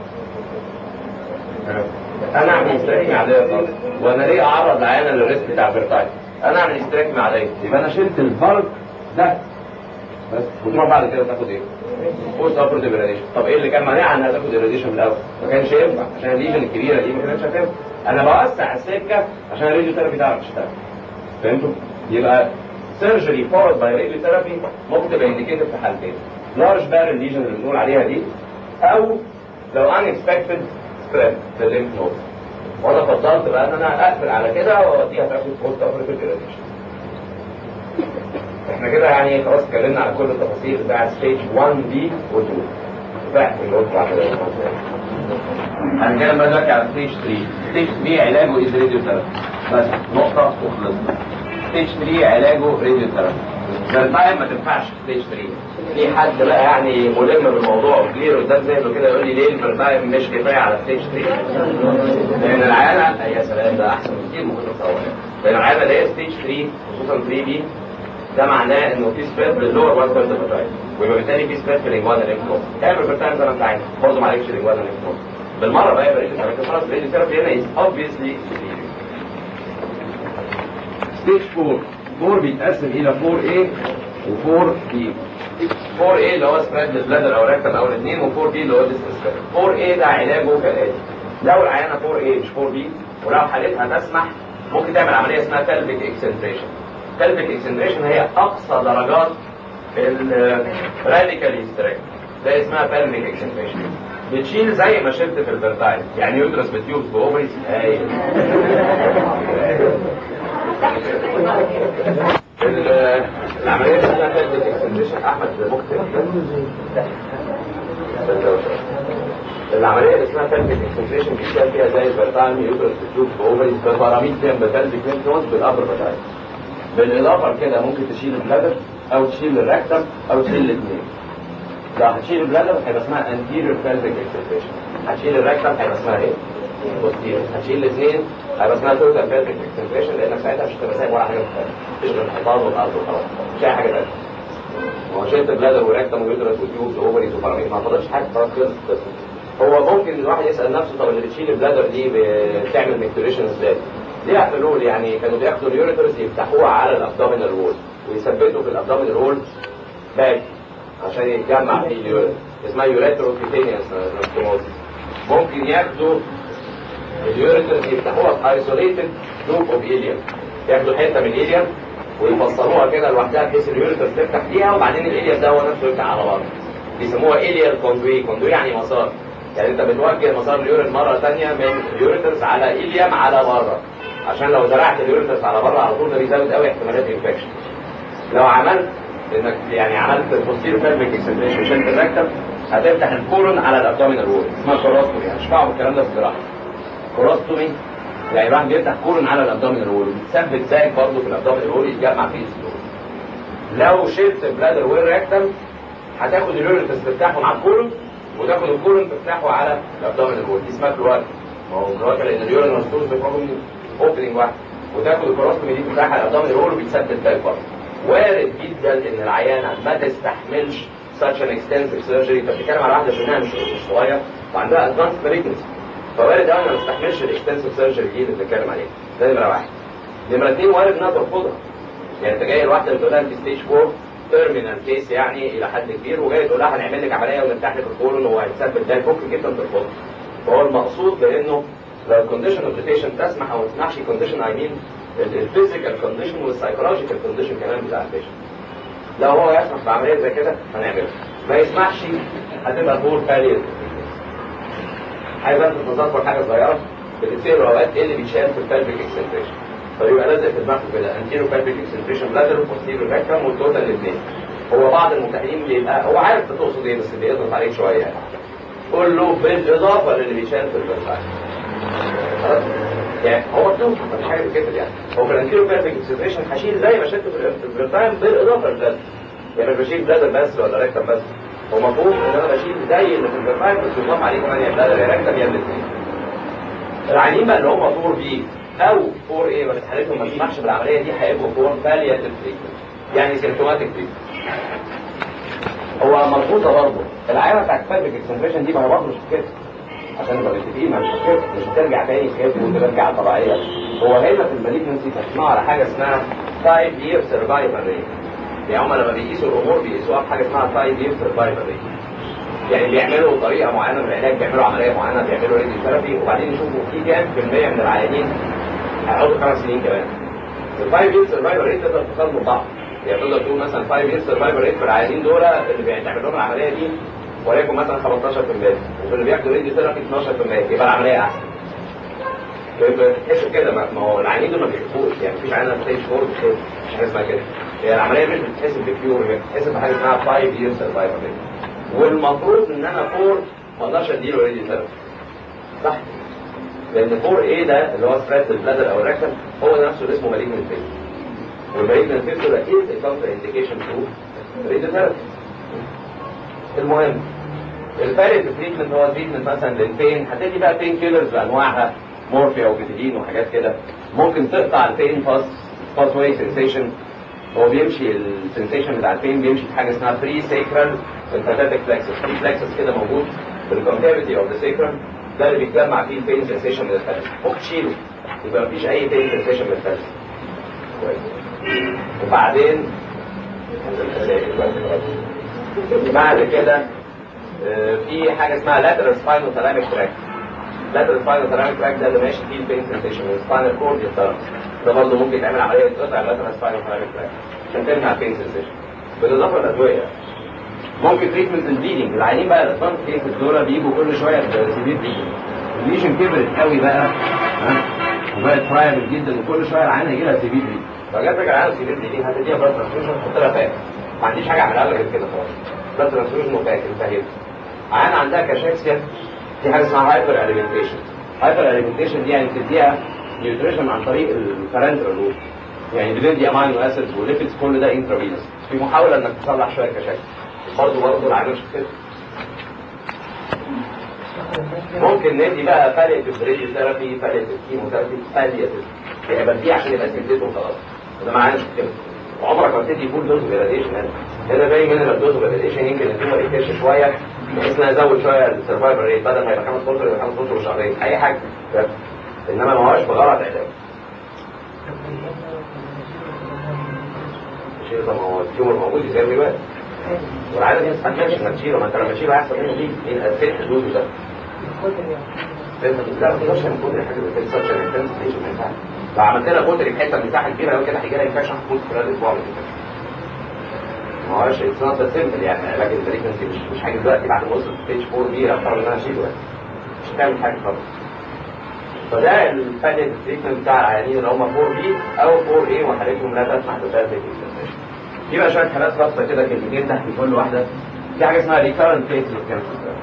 انا اعمل استراكتومي عاديه خالص وانا ليه اعرض العيانه للريسك بتاع فيرتايم؟ انا اعمل استراكتومي عاديه يبقى انا شلت الفرق ده بس وتروح بعد كده تاخد ايه؟ بوست اوبرتيف راديشن طب ايه اللي كان مانعها انها تاخد الراديشن من الاول؟ ما كانش ينفع عشان الليجن الكبيره دي ما كانتش هتنفع انا بوسع السكه عشان الراديو ثيرابي تعرف تشتغل فهمتوا؟ يبقى سيرجري فورد باي راديو ثيرابي ممكن تبقى انديكيتد في حالتين لارج بارل ليجن اللي بنقول عليها دي او لو ان اكسبكتد سبريد في الليمف نود وانا فضلت بقى ان انا اقفل على كده واوديها تاخد بوست اوبرتيف راديشن احنا كده يعني خلاص اتكلمنا على كل التفاصيل بتاع ستيج 1 بي و 2 بقى اللي قلت واحده هنتكلم بقى دلوقتي على ستيج 3 ستيج 3 علاجه ايه راديو ثيرابي بس نقطه وخلصنا ستيج 3 علاجه راديو ثيرابي فالتايم ما تنفعش في ستيج 3 في حد بقى يعني ملم بالموضوع وكلير قدام ذهنه كده يقول لي ليه الفرتايم مش كفايه على ستيج 3 لان العيانه يا سلام ده احسن بكتير ممكن تصور لان العيانه اللي هي ستيج 3 خصوصا 3 بي ده معناه انه في سبريد باللور وان سايد اوف ويبقى بالتالي في سبريد في الانجوانا لينك نود اعمل فرتايم زي ما انت عايز برضه ما عليكش الانجوانا لينك نود بالمره بقى يبقى لك خلاص الراديو ثيرابي هنا از اوبفيسلي ستيج 4 4 بيتقسم الى 4A و4B 4A اللي هو سبريد للبلادر او ريكتم او الاثنين و4B اللي هو ديسبريد 4A ده علاجه كالاتي لو العيانه 4A مش 4B ولو حالتها تسمح ممكن تعمل عمليه اسمها pelvic اكسنتريشن pelvic اكسنتريشن هي اقصى درجات الراديكال هيستريك ده اسمها pelvic اكسنتريشن بتشيل زي ما شلت في الفرتايل يعني يدرس بتيوبس باوفريز هايل العمليه اسمها pelvic اكسنتريشن احمد مكتب العمليه اللي اسمها pelvic اكسنتريشن بيشتغل فيها زي الفرتايل يدرس بتيوبس باوفريز ببراميد جنب pelvic lymph nodes بالابر فاتايل بالاضافه لكده ممكن تشيل البلادر او تشيل الركتم او تشيل الاثنين لو هتشيل البلادر هيبقى اسمها anterior pelvic extension هتشيل الركتم هيبقى اسمها ايه؟ posterior هتشيل الاثنين هيبقى اسمها total pelvic extension لانك ساعتها مش هتبقى سايب ولا حاجه مختلفه تشغل الحيطان والارض وخلاص مش اي حاجه ثانيه ما هو شلت بلادر وركتم ويوترس وتيوبس واوفريز وبراميد ما فضلش حاجه خلاص خلصت هو ممكن الواحد يسال نفسه طب اللي بتشيل البلادر دي بتعمل ميكتوريشن ازاي؟ ليها حلول يعني كانوا بياخدوا اليوريترز يفتحوها على الابدومينال وول ويثبتوا في الابدومينال وول باك عشان يتجمع فيه اليوريتر اسمها يوريترو كيتينيوس ممكن ياخدوا اليوريترز يفتحوها في ايسوليتد لوب اوف ايليوم ياخدوا حته من الايليوم ويفصلوها كده لوحدها بحيث اليوريترز تفتح فيها وبعدين الايليوم ده هو نفسه يفتح على بعض بيسموها ايليال كوندوي كوندوي يعني مسار يعني انت بتوجه مسار اليورين مره ثانيه من اليوريترز على ايليوم على بره عشان لو زرعت اليوريترز على بره على طول ده بيزود قوي احتمالات الانفكشن لو عملت انك يعني عملت البوستيرو بلفيك اكسنتريشن وشلت الركتم هتفتح الكولون على الابدومينال وول اسمها كوروستومي هنشرحه الكلام ده في الجراحه كوروستومي يعني الواحد بيفتح كولون على الابدومينال وول وبتثبت زيك برضه في الابدومينال وول يتجمع فيه السلول لو شلت بلادر والركتم هتاخد اليوريترز تفتحهم على الكولون وتاخد الكولون تفتحه على الابدومينال وول دي اسمها كلواكا ما هو كلواكا لان اليورين مستوز بيخرجوا اوبننج واحد وتاخد الكروستومي دي تفتحها الابدومينال وول وبيتثبت باك برضه وارد جدا ان العيانه ما تستحملش such an extensive surgery انت بتتكلم على واحده سنها مش مش صغير وعندها advanced malignancy فوارد قوي ما تستحملش الاكستنسيف سيرجري دي اللي بنتكلم عليها ده نمره واحد نمره اثنين وارد انها ترفضها يعني انت جاي الواحده بتقول لها انت ستيج 4 تيرمينال كيس يعني الى حد كبير وجاي تقول لها هنعمل لك عمليه ونفتح لك الكولون وهيتثبت ده ممكن جدا ترفضها فهو المقصود بانه لو الكونديشن اوف ذا بيشنت تسمح او ما تسمحش كونديشن اي مين الفيزيكال كونديشن والسايكولوجيكال كونديشن كمان بتاع البيشنت لو هو يسمح بعمليه زي كده هنعملها ما يسمحش هتبقى فور باليت عايز انت تتصور حاجه صغيره بتتسال اوقات ايه اللي بيتشال في البلفيك اكسنتريشن فيبقى لازق في دماغك كده انتيرو بلفيك اكسنتريشن بلادر وبوستيرو ريكتم والتوتال الاثنين هو بعض المتحدين بيبقى هو عارف انت تقصد ايه بس بيضغط عليك شويه يعني قول له بالاضافه للي بيتشال في البلفيك خلاص يعني هو مكتوب مفيش حاجه بتتكتب يعني هو في الانتيرو بلفيك اكسنتريشن هشيل زي ما شلته في البلفيك بالاضافه للبلادر يعني مش بشيل بلادر بس ولا ريكتم بس هو مفهوم ان انا بشيل زي اللي في البرفايف بس يضاف عليه كمان يا بلادر يا ركب يا الاثنين. العيانين بقى اللي هم 4 بي او 4 ايه بس حالتهم ما تسمحش بالعمليه دي هيبقوا 4 بالياتيف تريتمنت يعني سيمتوماتيك تريتمنت. هو ملحوظه برضه العيانه بتاعت البلفيك اكسنتريشن دي ما هي برضه مش كده عشان نبقى متفقين ما مش كده مش هترجع تاني خف وترجع طبيعيه هو هنا في المالجنسي بتسمعوا على حاجه اسمها 5 year survival rate يعني هم لما بيقيسوا الامور بيقيسوها بحاجه اسمها 5 year survival rate يعني بيعملوا طريقه معينه من العلاج بيعملوا عمليه معينه بيعملوا راديو ثيرابي وبعدين يشوفوا في كام في المية من العيانين هيقعدوا خمس سنين كمان. ال 5 year survival rate تقدر تقارنه ببعض يعني تقدر تقول مثلا 5 year survival rate في العيانين دول اللي بيعمل لهم العمليه دي وليكن مثلا 15% وفي اللي بياخدوا راديو ثيرابي 12% يبقى العمليه احسن. بتحس كده ما هو العيانين دول ما بيحبوش يعني مفيش عيانه ستيج 4 بتحب مش حاجه اسمها كده هي العمليه مش بتتحسب بكيور هي بتتحسب بحاجه اسمها 5 year survival rate والمفروض ان انا فور ما اقدرش اديله راديو ثيرابي صح لان فور ايه ده اللي هو ستريس البلادر او الركتم هو ده نفسه اللي اسمه مالجنت فيس والمالجنت فيس ده از كونتر انديكيشن تو راديو ثيرابي المهم الباليتيف تريتمنت هو تريتمنت مثلا للبين هتدي بقى بين كيلرز بانواعها مورفيا وبيتيدين وحاجات كده ممكن تقطع البين باس باس واي سنسيشن هو بيمشي السنسيشن بتاع البين بيمشي في حاجه اسمها بري سيكرال سمباثيك فلكسس في فلكسس كده موجود في الكونكافيتي اوف ذا سيكرال ده اللي بيتجمع فيه البين سنسيشن من الفلكس ممكن تشيله يبقى مفيش اي بين سنسيشن من الفلكس كويس وبعدين بعد كده في حاجه اسمها lateral spinal thalamic tract lateral spinal thalamic tract ده اللي ماشي فيه البين سنسيشن من spinal cord للثالاموس ده برضه ممكن يتعمل عمليه تقطع lateral spinal thalamic tract عشان تمنع البين سنسيشن بالاضافه للادويه ممكن تريتمنت البليدنج العيانين بقى الادفانس كيسز دول بيجوا كل شويه بسيفير بليدنج الليشن كبرت قوي بقى ها وبقت برايفت جدا وكل شويه العيان هيجي لها سيفير بليدنج فجت لك العيان سيفير بليدنج هتديها بلاد ترانسفيوجن تحط لها فاك ما عنديش حاجه اعملها لها غير كده خلاص بلاد ترانسفيوجن وفاك انتهيت عيان عندها كاشاكسيا في حاجه اسمها هايبر اليمنتيشن هايبر اليمنتيشن دي يعني بتديها نيوتريشن عن طريق البارنترال روت يعني بتدي امينو اسيدز وليبيدز كل ده انترافينوس في محاوله انك تصلح شويه كشكل برضه برضه العيان مش كده ممكن ندي بقى باليتيف راديو ثيرابي باليتيف كيمو ثيرابي باليتيف يعني بديه عشان يبقى سيمتوم وخلاص وده معناه مش كده عمرك ما تدي فول دوز راديشن هنا هنا باين من الدوز راديشن يمكن التيومر يكش شويه بحيث انها ازود شويه السرفايفل ريت بدل ما يبقى خمس اشهر يبقى خمس اشهر وشهرين اي حاجه بس. انما ما هوش بغرض علاج شيء ما هو التيومر موجود ازاي دلوقتي والعاده دي ما تستحملش انك تشيله ما انت لما تشيله هيحصل منه دي مين قد حدوده ده انت لا ما تقدرش تعمل كودري حاجه زي كده سيرش انتنس ليش ما ينفعش لو عملت لها كودري في حته مساحه كبيره قوي كده هيجي لها انفكشن هتموت خلال اسبوع من كده ما هوش اتس نوت سيمبل يعني علاج البريكنسي مش مش حاجه دلوقتي بعد ما وصلت ستيج 4 دي اقرر ان انا اشيله يعني مش هتعمل حاجه خالص فده الباليت تريتمنت بتاع العيانين اللي هم 4 بي او 4 اي وحالتهم لا تسمح بذلك في بقى شويه حالات خاصه كده كلمتين تحت كل واحده في حاجه اسمها ريكارنت كيس كانسر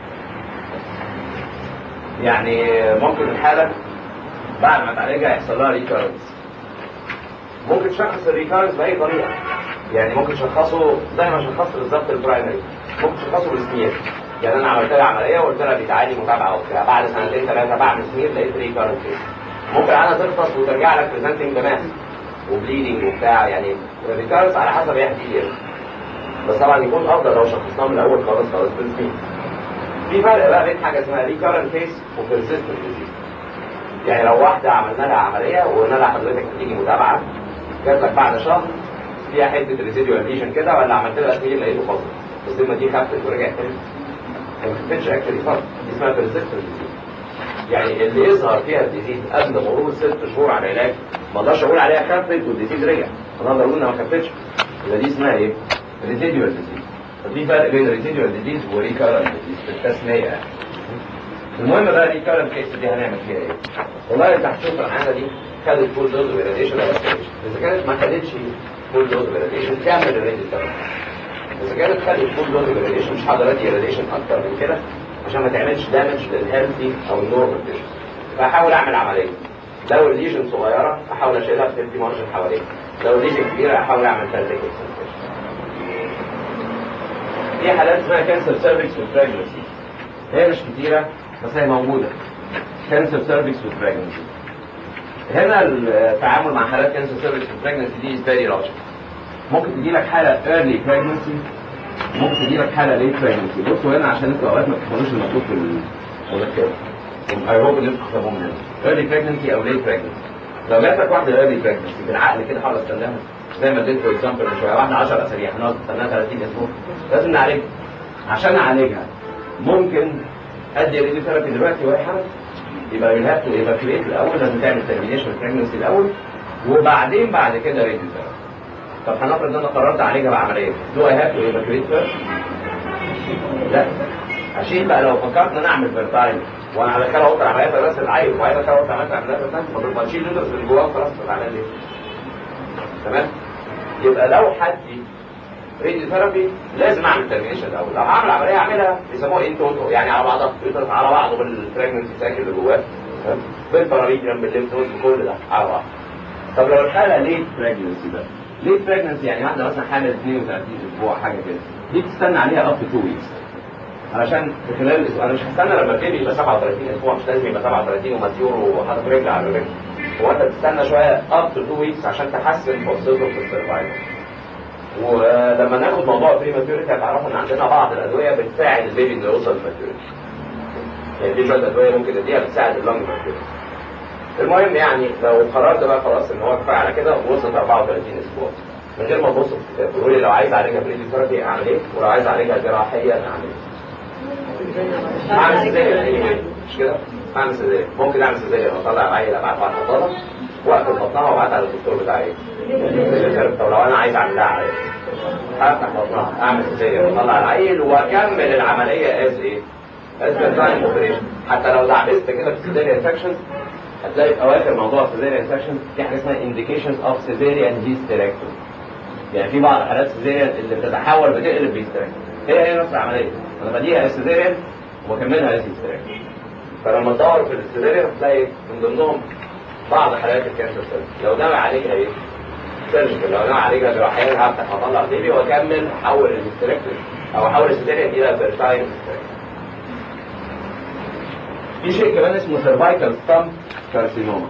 يعني ممكن الحاله بعد ما تعالجها يحصل لها ريكارنس ممكن تشخص الريكارنس باي طريقه يعني ممكن تشخصه زي ما شخصت بالظبط البرايمري ممكن تشخصه بالسمير يعني انا عملت لها عمليه وقلت لها بتعالي متابعه وبتاع بعد سنتين ثلاثه بعمل سمير لقيت ريكارنس ممكن انا تغطس وترجع لك بريزنتنج دماغ وبليدنج وبتاع يعني الريكارنس على حسب هي هتيجي بس طبعا يكون افضل لو شخصناه من الاول خالص خالص بالسنين في فرق بقى بين حاجه اسمها ريكارنت كيس وبيرسيستنت ديزيز يعني لو واحده عملنا لها عمليه وقلنا لها حضرتك هتيجي متابعه جات لك بعد شهر فيها حته ريزيديوال ليجن كده ولا عملت لها سمير لقيته فاضي السمه دي خفت ورجعت تاني ما خفتش اكشلي خالص دي اسمها بيرسيستنت ديزيز يعني اللي يظهر فيها الديزيز قبل مرور ست شهور على العلاج ما اقدرش اقول عليها خفت والديزيز رجع انا اقدر اقول انها ما خفتش يبقى دي اسمها ايه؟ ريزيديوال ديزيز ففي فرق بين ريزيديوال ديزيز وريكارنت ديزيز في التسميه يعني المهم بقى ريكارنت كيس دي هنعمل فيها ايه؟ والله انت هتشوف الحاله دي خدت فول دوز ريديشن ولا اذا كانت ما خدتش فول دوز ريديشن تعمل الريدي اذا كانت خدت فول دوز ريديشن مش هقدر ادي ريديشن اكتر من كده عشان ما تعملش دامج للهيلثي او النورمال تيشو فاحاول اعمل عمليه لو الليجن صغيره احاول اشيلها في سيفتي مارجن حواليها لو الليجن كبيره احاول اعمل فيها في حالات اسمها كانسر سيرفكس والبريجنسي هي مش كتيره بس هي موجوده كانسر سيرفكس والبريجنسي هنا التعامل مع حالات كانسر سيرفكس والبريجنسي دي از فيري لوجيك ممكن تجي لك حاله ايرلي بريجنسي ممكن تجي لك حاله ليت بريجنسي بصوا هنا عشان انتوا اوقات ما تفهموش المكتوب في المذكره اي هوب ان انتوا تفهموه من هنا ايرلي بريجنسي او ليت بريجنسي لو جات لك واحده ايرلي بريجنسي بالعقل كده حاول استناها زي ما اديت اكزامبل من شويه واحده 10 اسابيع هنقعد نستناها 30 اسبوع لازم نعالجها عشان نعالجها ممكن ادي ريدي ثيرابي دلوقتي وهي حامل يبقى يو هاف تو ايفاكويت الاول لازم تعمل ترمينيشن بريجنسي الاول وبعدين بعد كده ريدي ثيرابي طب هنفرض ان انا قررت اعالجها بعمليه دو اي هاف تو ايفاكويت فيرست لا اشيل بقى لو فكرت ان انا اعمل فيرتايل وانا على كده اوضه عمليات راس العين وبعد كده اوضه عمليات عمليات الناس ما تشيل اليوترس اللي جواه خلاص العمليه دي تمام يبقى لو حد ريدي ثيرابي لازم اعمل ترميشن الاول لو هعمل عمليه اعملها بيسموها ان توتو يعني على بعضها يدرس على بعضه بالبريجنسي سايكل اللي جواه بالباراميديان بالليمف نود بكل ده على بعض طب لو الحاله ليت بريجنسي بقى ليت بريجنسي يعني واحده مثلا حامل 32 اسبوع حاجه كده دي تستنى عليها اب تو 2 ويكس علشان في خلال الاسبوع انا مش هستنى لما البيبي يبقى 37 اسبوع مش لازم يبقى 37 وماتيور وحاطط رجل على رجل هو انت تستنى شويه اب تو 2 ويكس عشان تحسن فرصته في السرفايفل ولما ناخد موضوع بري ماتيوريتي هتعرفوا ان عندنا بعض الادويه بتساعد البيبي انه يوصل للماتيوريتي يعني في شويه ادويه ممكن نديها بتساعد اللونج ماتيوريتي المهم يعني لو قررت بقى خلاص ان هو كفايه على كده وصلت 34 اسبوع من غير ما تبص في الكتاب تقول لي لو عايز اعالجها بريدي ثيرابي اعمل ايه ولو عايز اعالجها جراحيا اعمل ايه؟ اعمل سيزيريان مش كده؟ اعمل سيزيريان ممكن اعمل سيزيريان واطلع العيل ابعت بعد حضانه واقفل بطنها وابعتها على الدكتور بتاعي طب لو انا عايز اعمل لها عيل هفتح بطنها اعمل سيزيريان واطلع العيل واكمل العمليه از ايه؟ از تايم اوبريشن حتى لو دعبست كده في سيزيريان سكشن هتلاقي في اواخر موضوع السيزيريان سكشن في حاجه اسمها indications اوف سيزيريان هيستريكتومي يعني في بعض حالات السيزيريان اللي بتتحول بتقلب بيستريكتومي هي هي نفس العمليه انا بديها السيزيريان واكملها از هيستريكتومي فلما تدور في السيزيريان هتلاقي من ضمنهم بعض حالات الكانسر سيرجري لو ناوي عليها ايه؟ سيرجري لو ناوي عليها جراحيا هفتح واطلع بيبي واكمل احول الهيستريكتومي او احول السيزيريان الى فيرتايل في شيء كمان اسمه سيرفايكال ستامب كارسينوما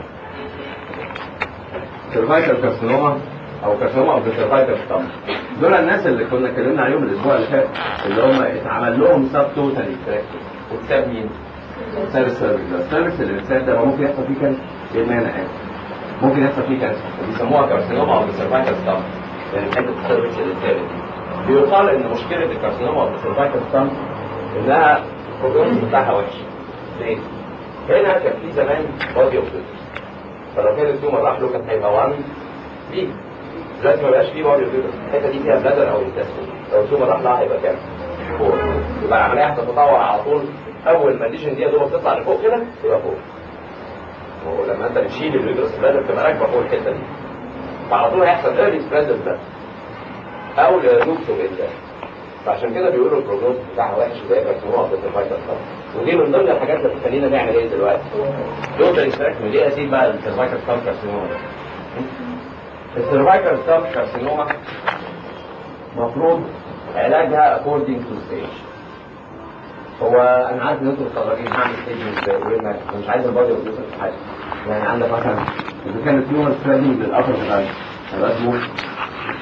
سيرفايكال كارسينوما او كارسينوما او سيرفايكال ستامب دول الناس اللي كنا اتكلمنا عليهم الاسبوع اللي فات اللي هم اتعمل لهم سب توتال اكستراكشن وتساب مين؟ ساب السيرفكس ده السيرفكس اللي بتساب ده ممكن يحصل فيه كانسر بامانه يعني ممكن يحصل فيه كانسر بيسموها كارسينوما او سيرفايكال ستامب يعني حته السيرفكس اللي اتسابت دي بيقال ان مشكله الكارسينوما او السيرفايكال ستامب انها البروجنوز بتاعها وحش ليه؟ هنا كان في زمان بادي اوف فلو كان التيومر راح له كان هيبقى 1 بي دلوقتي ما بقاش فيه بادي اوف الحته دي فيها بلادر او انتستين لو التيومر راح لها هيبقى كام؟ 4 يبقى العمليه هتتطور على طول اول ما الليجن دي يا دوبك تطلع لفوق كده يبقى فوق ولما انت بتشيل اليوترس بلادر تبقى راكبه فوق الحته دي فعلى طول هيحصل ايرلي سبريد بلادر او لوبس اوف فعشان كده بيقولوا البروجنوز بتاعها وحش زي كارسينوما في الفايتر ودي من ضمن الحاجات اللي بتخلينا نعمل ايه دلوقتي؟ توتال اكستراكشن ليه اسيب بقى السيرفايكال ستام كارسينوما السيرفايكال ستام كارسينوما المفروض علاجها according to stage هو انا عارف ان انتوا مستغربين هعمل ستيج ازاي انا مش عايز البادي اوف في حاجه يعني عندك مثلا اذا كان التيومر سبريدنج للابر بتاعي هيبقى اسمه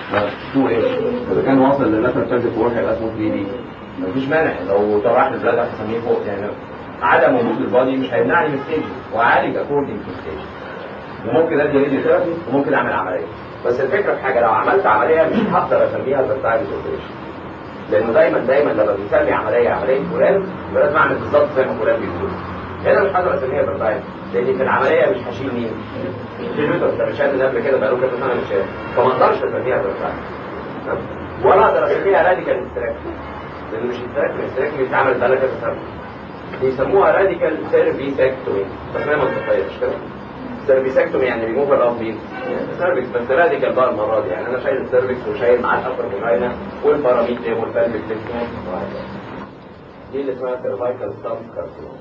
تو ايه اذا كان واصل للاتر بلفيك وور هيبقى اسمه 3 دي مفيش مانع لو طرحت البلاد هسميه فوق يعني عدم وجود البادي مش هيمنعني من ستيج وعالج اكوردنج تو ستيج وممكن ادي ريديو ثيرابي وممكن اعمل عمليه بس الفكره في حاجه لو عملت عمليه مش هقدر اسميها فيرتايل اوبريشن لانه دايما دايما لما بنسمي عمليه عمليه فلان يبقى لازم اعمل بالظبط زي ما فلان بيقول هنا مش هقدر اسميها فيرتايل لان في العمليه مش هشيل مين؟ الفيلوتر ده مش قادر قبل كده بقاله كذا سنه مش شايل فما اقدرش اسميها فيرتايل ولا اقدر اسميها راديكال استراكشن لان مش استراكشن استراكشن بيتعمل بقالها كذا سنه بيسموها راديكال سيرفيسكتومي بس هي منطقيه مش كده؟ سيرفيسكتومي يعني ريموف الاوف مين؟ سيرفيس بس راديكال بقى المره دي يعني انا شايل السيرفيس وشايل معاه الابر فاجينا والباراميتر والبلفيك ليكتوم وهكذا دي اللي اسمها سيرفايكال ستامب كارسينوم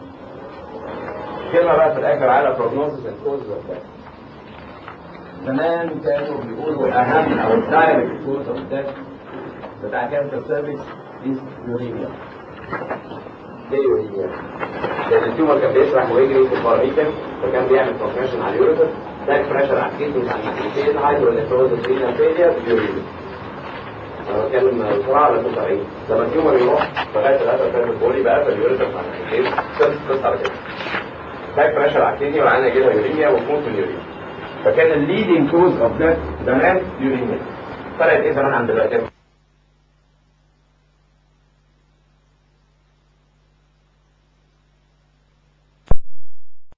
كلمه بقى في الاخر على بروجنوزس اند كوز زمان كانوا بيقولوا اهم او الدايركت كوز اوف ديث بتاع كانسر سيرفيس دي يوريميا ليه يوريميا؟ لان التيومر كان بيسرح ويجري في الباراميتر فكان بيعمل كونفرشن على اليوريتر ده بريشر على الكيدني على الكيدني هايدرو الكتروز رينا فيلير يوريميا انا بتكلم بسرعه على 70 لما التيومر يروح لغايه الاخر كان البولي بقى في اليوريتر على الكيدني بس على كده ده بريشر على الكيدني وعنا يجيلها يوريميا وتموت من اليوريميا فكان الليدنج كوز اوف ديث زمان يوريميا فرقت ايه زمان عن دلوقتي؟